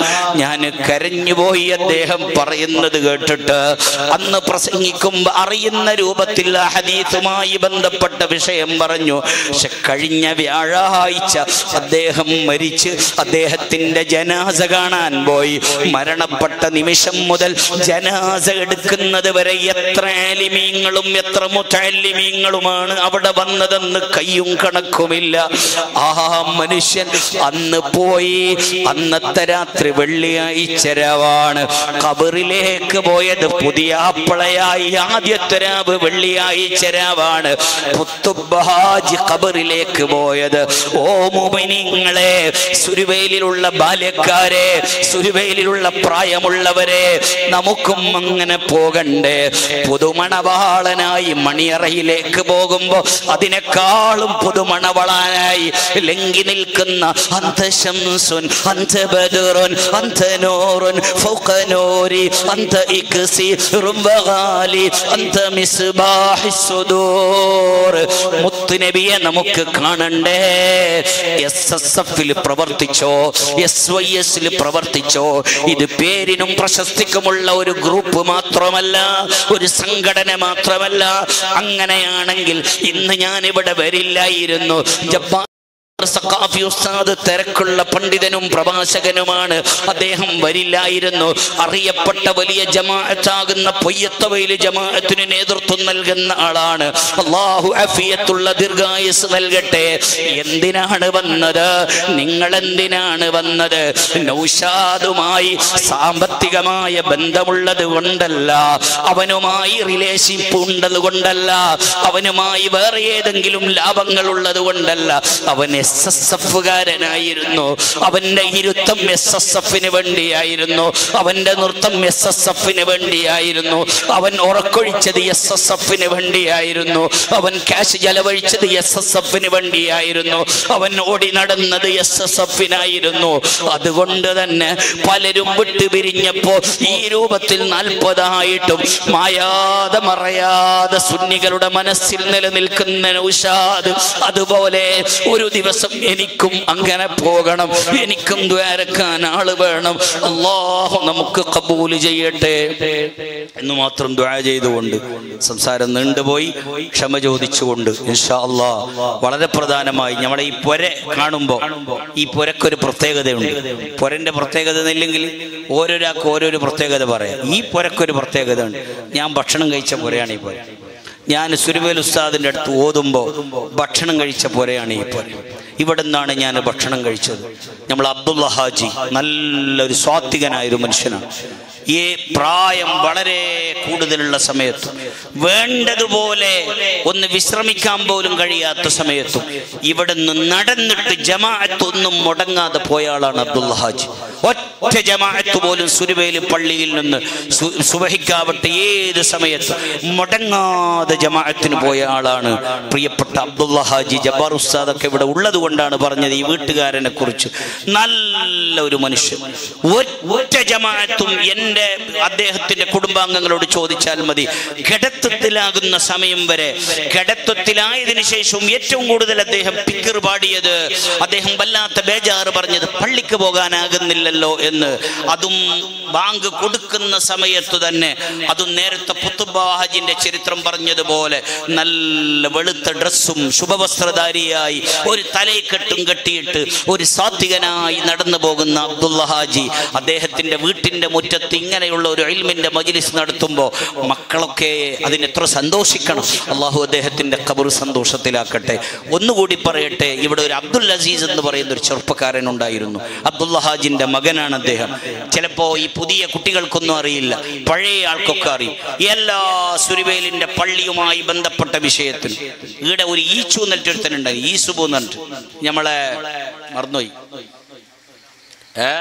ഞാൻ കരഞ്ഞുപോയി അദ്ദേഹം പറയുന്നത് കേട്ടിട്ട് അന്ന് പ്രസംഗിക്കുമ്പോ അറിയുന്ന രൂപത്തിൽ ആ ഹദീസുമായി ബന്ധപ്പെട്ട വിഷയം പറഞ്ഞു പക്ഷെ കഴിഞ്ഞ വ്യാഴാഴ്ച അദ്ദേഹം മരിച്ച് അദ്ദേഹത്തിന്റെ ജനാസ കാണാൻ പോയി മരണപ്പെട്ട നിമിഷം മുതൽ ജനാസ എടുക്കുന്നത് വരെ എത്ര ആലിമീങ്ങളും എത്ര മുത്തലിമീങ്ങളുമാണ് അവിടെ വന്നതെന്ന് കയ്യും കണക്കുമില്ല ആ മനുഷ്യൻ അന്ന് പോയി അന്നത്തെ രാത്രി വെള്ളിയാഴ്ച രാവാണ് കബറിലേക്ക് പോയത് പുതിയ ആപ്പിളയായി ആദ്യത്തെ രാവ് വെള്ളിയാഴ്ച രാവാണ് പുത്തുബഹാജ് കബറിലേക്ക് പോയത് ഓ മുബനിങ്ങളെ സുരുവേലിലുള്ള ബാല്യക്കാരെ സുരുവേലിലുള്ള പ്രായമുള്ളവരെ നമുക്കും അങ്ങനെ പോകണ്ടേ പുതുമണവാളനായി മണിയറയിലേക്ക് പോകുമ്പോ അതിനേക്കാളും പുതുമണവാളനായി ലംഘി നിൽക്കുന്ന അന്ത ശംസുൻ അന്ത ബദറുൻ അന്ത നൂറുൻ ഫൗഖ നൂരി അന്ത ഇക്സിറും വഗാലി അന്ത മിസ്ബാഹി സുദൂർ മുത്തുനബിയെ നമുക്ക് കാണണ്ടേ എസ് എസ് എഫിൽ പ്രവർത്തിച്ചോ എസ് വൈ എസിൽ പ്രവർത്തിച്ചോ ഇത് പേരിനും പ്രശസ്തിക്കുമുള്ള ഒരു ഗ്രൂപ്പ് മാത്രമല്ല ഒരു സംഘടന മാത്രമല്ല അങ്ങനെയാണെങ്കിൽ ഇന്ന് ഞാൻ ഇവിടെ വരില്ലായിരുന്നു ജപ്പാൻ സഖാഫി ഉസ്താദ് തിരക്കുള്ള പണ്ഡിതനും പ്രഭാഷകനുമാണ് അദ്ദേഹം വരില്ലായിരുന്നു അറിയപ്പെട്ട വലിയ ജമാഅത്താകുന്ന പൊയ്യത്തവയില് ജമാഅത്തിന് നേതൃത്വം നൽകുന്ന ആളാണ് അള്ളാഹു അഫിയത്തുള്ള ദീർഘായുസ് നൽകട്ടെ എന്തിനാണ് വന്നത് നിങ്ങൾ എന്തിനാണ് വന്നത് നൗഷാദുമായി സാമ്പത്തികമായ ബന്ധമുള്ളത് കൊണ്ടല്ല അവനുമായി റിലേഷൻഷിപ്പ് ഉള്ളത് കൊണ്ടല്ല അവനുമായി വേറെ ഏതെങ്കിലും ലാഭങ്ങൾ ഉള്ളത് കൊണ്ടല്ല അവൻ എസ് എസ് എഫുകാരനായിരുന്നു അവന്റെ ഇരുത്തം എസ് എസ് എഫിന് വേണ്ടിയായിരുന്നു അവന്റെ നൃത്തം എസ് എസ് എഫിന് വേണ്ടിയായിരുന്നു അവൻ ഉറക്കൊഴിച്ചത് എസ് എസ് എഫിന് വേണ്ടിയായിരുന്നു അവൻ ക്യാഷ് ചെലവഴിച്ചത് എസ് എസ് എഫിന് വേണ്ടിയായിരുന്നു അവൻ ഓടി നടന്നത് എസ് എസ് എഫിനായിരുന്നു അതുകൊണ്ട് തന്നെ പലരും വിട്ടുപിരിഞ്ഞപ്പോ ഈ രൂപത്തിൽ നാൽപ്പതായിട്ടും മായാതെ മറയാതെ സുന്നികളുടെ മനസ്സിൽ നിലനിൽക്കുന്ന നൗഷാദ് അതുപോലെ ഒരു ദിവസം എനിക്കും അങ്ങനെ പോകണം എനിക്കും ദ്വാരക്കാൻ ആള് വേണം അള്ളാഹു നമുക്ക് കബൂല് ചെയ്യട്ടെ എന്ന് മാത്രം ദ്വാ ചെയ്തുകൊണ്ട് സംസാരം നീണ്ടുപോയി ക്ഷമ ചോദിച്ചുകൊണ്ട് ഇൻഷാ അള്ളാ വളരെ പ്രധാനമായി നമ്മുടെ ഈ പൊര കാണുമ്പോൾ ഈ പൊരക്കൊരു പ്രത്യേകതയുണ്ട് പൊരന്റെ പ്രത്യേകത എന്നില്ലെങ്കിൽ ഓരോരാൾക്ക് ഓരോരോ പ്രത്യേകത പറയാം ഈ പൊരക്കൊരു പ്രത്യേകത ഉണ്ട് ഞാൻ ഭക്ഷണം കഴിച്ച പൊരയാണ് ഈ പൊര ഞാൻ സുരുവേൽ ഉസ്താദിന്റെ അടുത്ത് ഓതുമ്പോൾ ഭക്ഷണം കഴിച്ച പോലെയാണ് ഈ പോലെ ഇവിടെ നിന്നാണ് ഞാൻ ഭക്ഷണം കഴിച്ചത് നമ്മൾ അബ്ദുള്ള ഹാജി നല്ലൊരു സ്വാത്വികനായ ഒരു മനുഷ്യനാണ് ഈ പ്രായം വളരെ കൂടുതലുള്ള സമയത്തും വേണ്ടതുപോലെ ഒന്ന് വിശ്രമിക്കാൻ പോലും കഴിയാത്ത സമയത്തും ഇവിടെ നിന്ന് നടന്നിട്ട് ജമാഅത്ത് ഒന്നും മുടങ്ങാതെ പോയ ആളാണ് അബ്ദുള്ള ഹാജി ഒറ്റ ജമാഅത്ത് പോലും സുരുവേലി പള്ളിയിൽ നിന്ന് സു- സുബഹിക്കാവട്ടെ ഏത് സമയത്ത് മുടങ്ങാതെ ജമാഅത്തിന് പോയ ആളാണ് പ്രിയപ്പെട്ട അബ്ദുള്ള ഹാജി ജബ്ബാർ ഉസ്താദൊക്കെ ഇവിടെ ഉള്ളത് കൊണ്ടാണ് പറഞ്ഞത് ഈ വീട്ടുകാരനെ കുറിച്ച് നല്ല ഒരു മനുഷ്യൻ ഒറ്റ ജമാഅത്തും എൻ്റെ അദ്ദേഹത്തിന്റെ കുടുംബാംഗങ്ങളോട് ചോദിച്ചാൽ മതി കിടത്തത്തിലാകുന്ന സമയം വരെ കിടത്തത്തിലായതിനു ശേഷവും ഏറ്റവും കൂടുതൽ അദ്ദേഹം പിക്കർ പാടിയത് അദ്ദേഹം വല്ലാത്ത ബേജാറ് പറഞ്ഞത് പള്ളിക്ക് പോകാനാകുന്നില്ലല്ലോ എന്ന് അതും ബാങ്ക് കൊടുക്കുന്ന സമയത്ത് തന്നെ അതും നേരത്തെ പുത്തുബാഹജിന്റെ ചരിത്രം പറഞ്ഞതുപോലെ നല്ല വെളുത്ത ഡ്രസ്സും ശുഭവസ്ത്രധാരിയായി ഒരു തലയ്ക്കെട്ടും കെട്ടിയിട്ട് ഒരു സാത്വികനായി നടന്നു പോകുന്ന അബ്ദുള്ള ഹാജി അദ്ദേഹത്തിന്റെ വീട്ടിന്റെ മുറ്റത്ത് ഇങ്ങനെയുള്ള ഒരു ഇൽമിന്റെ മജ്ലിസ് നടത്തുമ്പോൾ മക്കളൊക്കെ അതിന് എത്ര സന്തോഷിക്കണം അള്ളാഹു അദ്ദേഹത്തിന്റെ കബർ സന്തോഷത്തിലാക്കട്ടെ ഒന്നുകൂടി പറയട്ടെ ഇവിടെ ഒരു അബ്ദുൽ അസീസ് എന്ന് പറയുന്ന ഒരു ചെറുപ്പക്കാരൻ ഉണ്ടായിരുന്നു അബ്ദുള്ള ഹാജിന്റെ മകനാണ് അദ്ദേഹം ചിലപ്പോ ഈ പുതിയ കുട്ടികൾക്കൊന്നും അറിയില്ല പഴയ ആൾക്കൊക്കെ അറിയും എല്ലാ സുരുവേലിന്റെ പള്ളിയുമായി ബന്ധപ്പെട്ട വിഷയത്തിൽ ഇവിടെ ഒരു ഈച്ചു എന്നിട്ടൊരുത്തനുണ്ടായി ഈസുബു എന്ന് പറഞ്ഞിട്ട് നമ്മളെ മറന്നുപോയി ഏ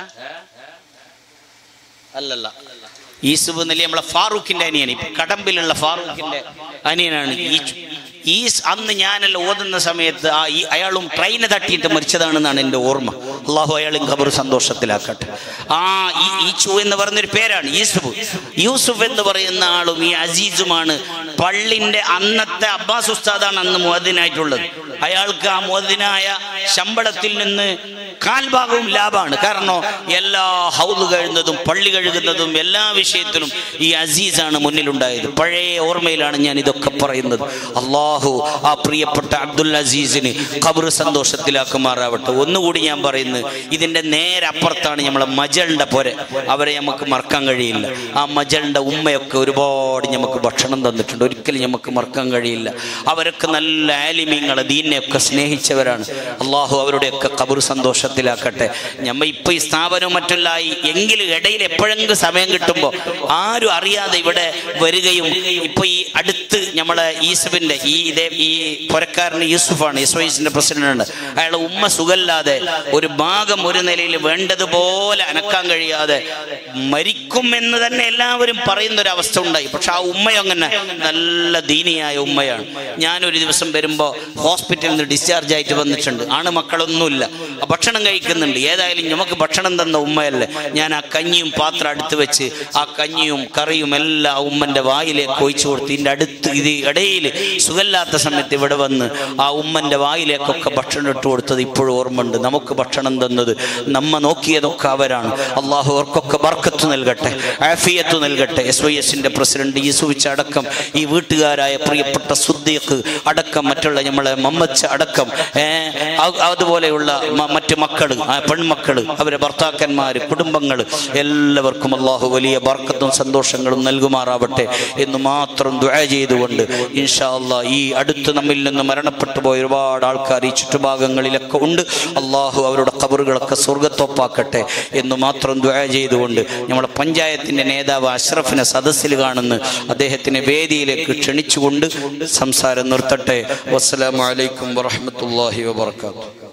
അല്ലല്ല ഈസുബ് എന്നല്ലേ നമ്മളെ ഫാറൂഖിന്റെ അനിയൻ ഇപ്പൊ കടമ്പിലുള്ള ഫാറൂഖിന്റെ അനിയനാണ് ഈച്ചു ഈ സ് അന്ന് ഞാനല്ല ഓതുന്ന സമയത്ത് ആ ഈ അയാളും ട്രെയിന് തട്ടിയിട്ട് മരിച്ചതാണെന്നാണ് എൻ്റെ ഓർമ്മ അള്ളാഹു അയാളും ഖബർ സന്തോഷത്തിലാക്കട്ടെ ആ ഈ ഈച്ചു എന്ന് പറയുന്നൊരു പേരാണ് യൂസുഫ് യൂസുഫ് എന്ന് പറയുന്ന ആളും ഈ അസീസുമാണ് പള്ളിന്റെ അന്നത്തെ അബ്ബാസ് ഉസ്താദാണ് അന്ന് മുഅദ്ദിനായിട്ടുള്ളത് അയാൾക്ക് ആ മുഅദ്ദിനായ ശമ്പളത്തിൽ നിന്ന് കാൽഭാഗവും ലാഭമാണ് കാരണം എല്ലാ ഹൗദ് കഴുകുന്നതും പള്ളി കഴുകുന്നതും എല്ലാ വിഷയത്തിലും ഈ അസീസാണ് മുന്നിലുണ്ടായത് പഴയ ഓർമ്മയിലാണ് ഞാൻ ഇതൊക്കെ പറയുന്നത് അള്ളാഹു ആ പ്രിയപ്പെട്ട അബ്ദുൽ അസീസിന് ഖബർ സന്തോഷത്തിലാക്കുമാറാവട്ടെ ഒന്നുകൂടി ഞാൻ പറയുന്നത് ഇതിന്റെ നേരെ അപ്പുറത്താണ് നമ്മളെ മജളിന്റെ പൊര അവരെ നമുക്ക് മറക്കാൻ കഴിയില്ല ആ മജളിന്റെ ഉമ്മയൊക്കെ ഒരുപാട് നമുക്ക് ഭക്ഷണം തന്നിട്ടുണ്ട് ഒരിക്കലും നമുക്ക് മറക്കാൻ കഴിയില്ല അവരൊക്കെ നല്ല ആലിമീങ്ങളെ ദീനെയൊക്കെ സ്നേഹിച്ചവരാണ് അള്ളാഹു അവരുടെയൊക്കെ ഖബർ സന്തോഷത്തിലാക്കട്ടെ ഞമ്മ ഇപ്പൊ ഈ സ്ഥാപനവും മറ്റുള്ളായി എങ്കിലും ഇടയിൽ എപ്പോഴെങ്കിലും സമയം കിട്ടുമ്പോൾ ആരും അറിയാതെ ഇവിടെ വരികയും ഇപ്പൊ ഈ അടുത്ത് നമ്മളെ ഈസഫിന്റെ ഈ ഇതേ ഈ പുരക്കാരന് യൂസുഫാണ് എസ് വൈസിന്റെ പ്രസിഡന്റാണ് അയാളെ ഉമ്മ സുഖല്ലാതെ ഒരു ഭാഗം ഒരു നിലയിൽ വേണ്ടതുപോലെ അനക്കാൻ കഴിയാതെ മരിക്കും എന്ന് തന്നെ എല്ലാവരും പറയുന്ന ഒരു അവസ്ഥ ഉണ്ടായി പക്ഷെ ആ ഉമ്മ അങ്ങനെ നല്ല ദീനിയായ ഉമ്മയാണ് ഞാനൊരു ദിവസം വരുമ്പോൾ ഹോസ്പിറ്റലിൽ നിന്ന് ഡിസ്ചാർജ് ആയിട്ട് വന്നിട്ടുണ്ട് ആണ് മക്കളൊന്നുമില്ല ആ ഭക്ഷണം ഭക്ഷണം കഴിക്കുന്നുണ്ട് ഏതായാലും നമുക്ക് ഭക്ഷണം തന്ന ഉമ്മയല്ലേ ഞാൻ ആ കഞ്ഞിയും പാത്രം അടുത്ത് വെച്ച് ആ കഞ്ഞിയും കറിയും എല്ലാം ആ ഉമ്മന്റെ വായിലേക്ക് ഒഴിച്ചു കൊടുത്ത് ഇതിന്റെ അടുത്ത് ഇത് ഇടയിൽ സുഖമില്ലാത്ത സമയത്ത് ഇവിടെ വന്ന് ആ ഉമ്മന്റെ വായിലേക്കൊക്കെ ഭക്ഷണം ഇട്ട് കൊടുത്തത് ഇപ്പോഴും ഓർമ്മയുണ്ട് നമുക്ക് ഭക്ഷണം തന്നത് നമ്മ നോക്കിയതൊക്കെ അവരാണ് അള്ളാഹു അവർക്കൊക്കെ ബർക്കത്ത് നൽകട്ടെ ആഫിയത്ത് നൽകട്ടെ എസ് വൈ എസിന്റെ പ്രസിഡന്റ് യൂസുവിച്ച അടക്കം ഈ വീട്ടുകാരായ പ്രിയപ്പെട്ട സുദ്ദീഖ് അടക്കം മറ്റുള്ള നമ്മളെ മമ്മച്ച അടക്കം ഏ, അ- അതുപോലെയുള്ള മ- മറ്റ് മക്കള് ആ പെൺമക്കള് അവരെ ഭർത്താക്കന്മാര് കുടുംബങ്ങൾ എല്ലാവർക്കും അള്ളാഹു വലിയ ബർക്കത്തും സന്തോഷങ്ങളും നൽകുമാറാവട്ടെ എന്ന് മാത്രം ദുആ ചെയ്തുകൊണ്ട് ഇൻഷാ അള്ളാഹ് ഈ അടുത്ത് നമ്മിൽ നിന്ന് മരണപ്പെട്ടു പോയ ഒരുപാട് ആൾക്കാർ ഈ ചുറ്റുഭാഗങ്ങളിലൊക്കെ ഉണ്ട് അള്ളാഹു അവരുടെ കബറുകളൊക്കെ സ്വർഗത്തൊപ്പാക്കട്ടെ എന്ന് മാത്രം ദുആ ചെയ്തുകൊണ്ട് നമ്മുടെ പഞ്ചായത്തിന്റെ നേതാവ് അഷ്റഫിനെ സദസ്സിൽ കാണുന്നു അദ്ദേഹത്തിനെ വേദിയിലേക്ക് ക്ഷണിച്ചുകൊണ്ട് സംസാരം നിർത്തട്ടെ വസ്സലാമു അലൈക്കും വറഹ്മത്തുള്ളാഹി വബർക്കാത്തു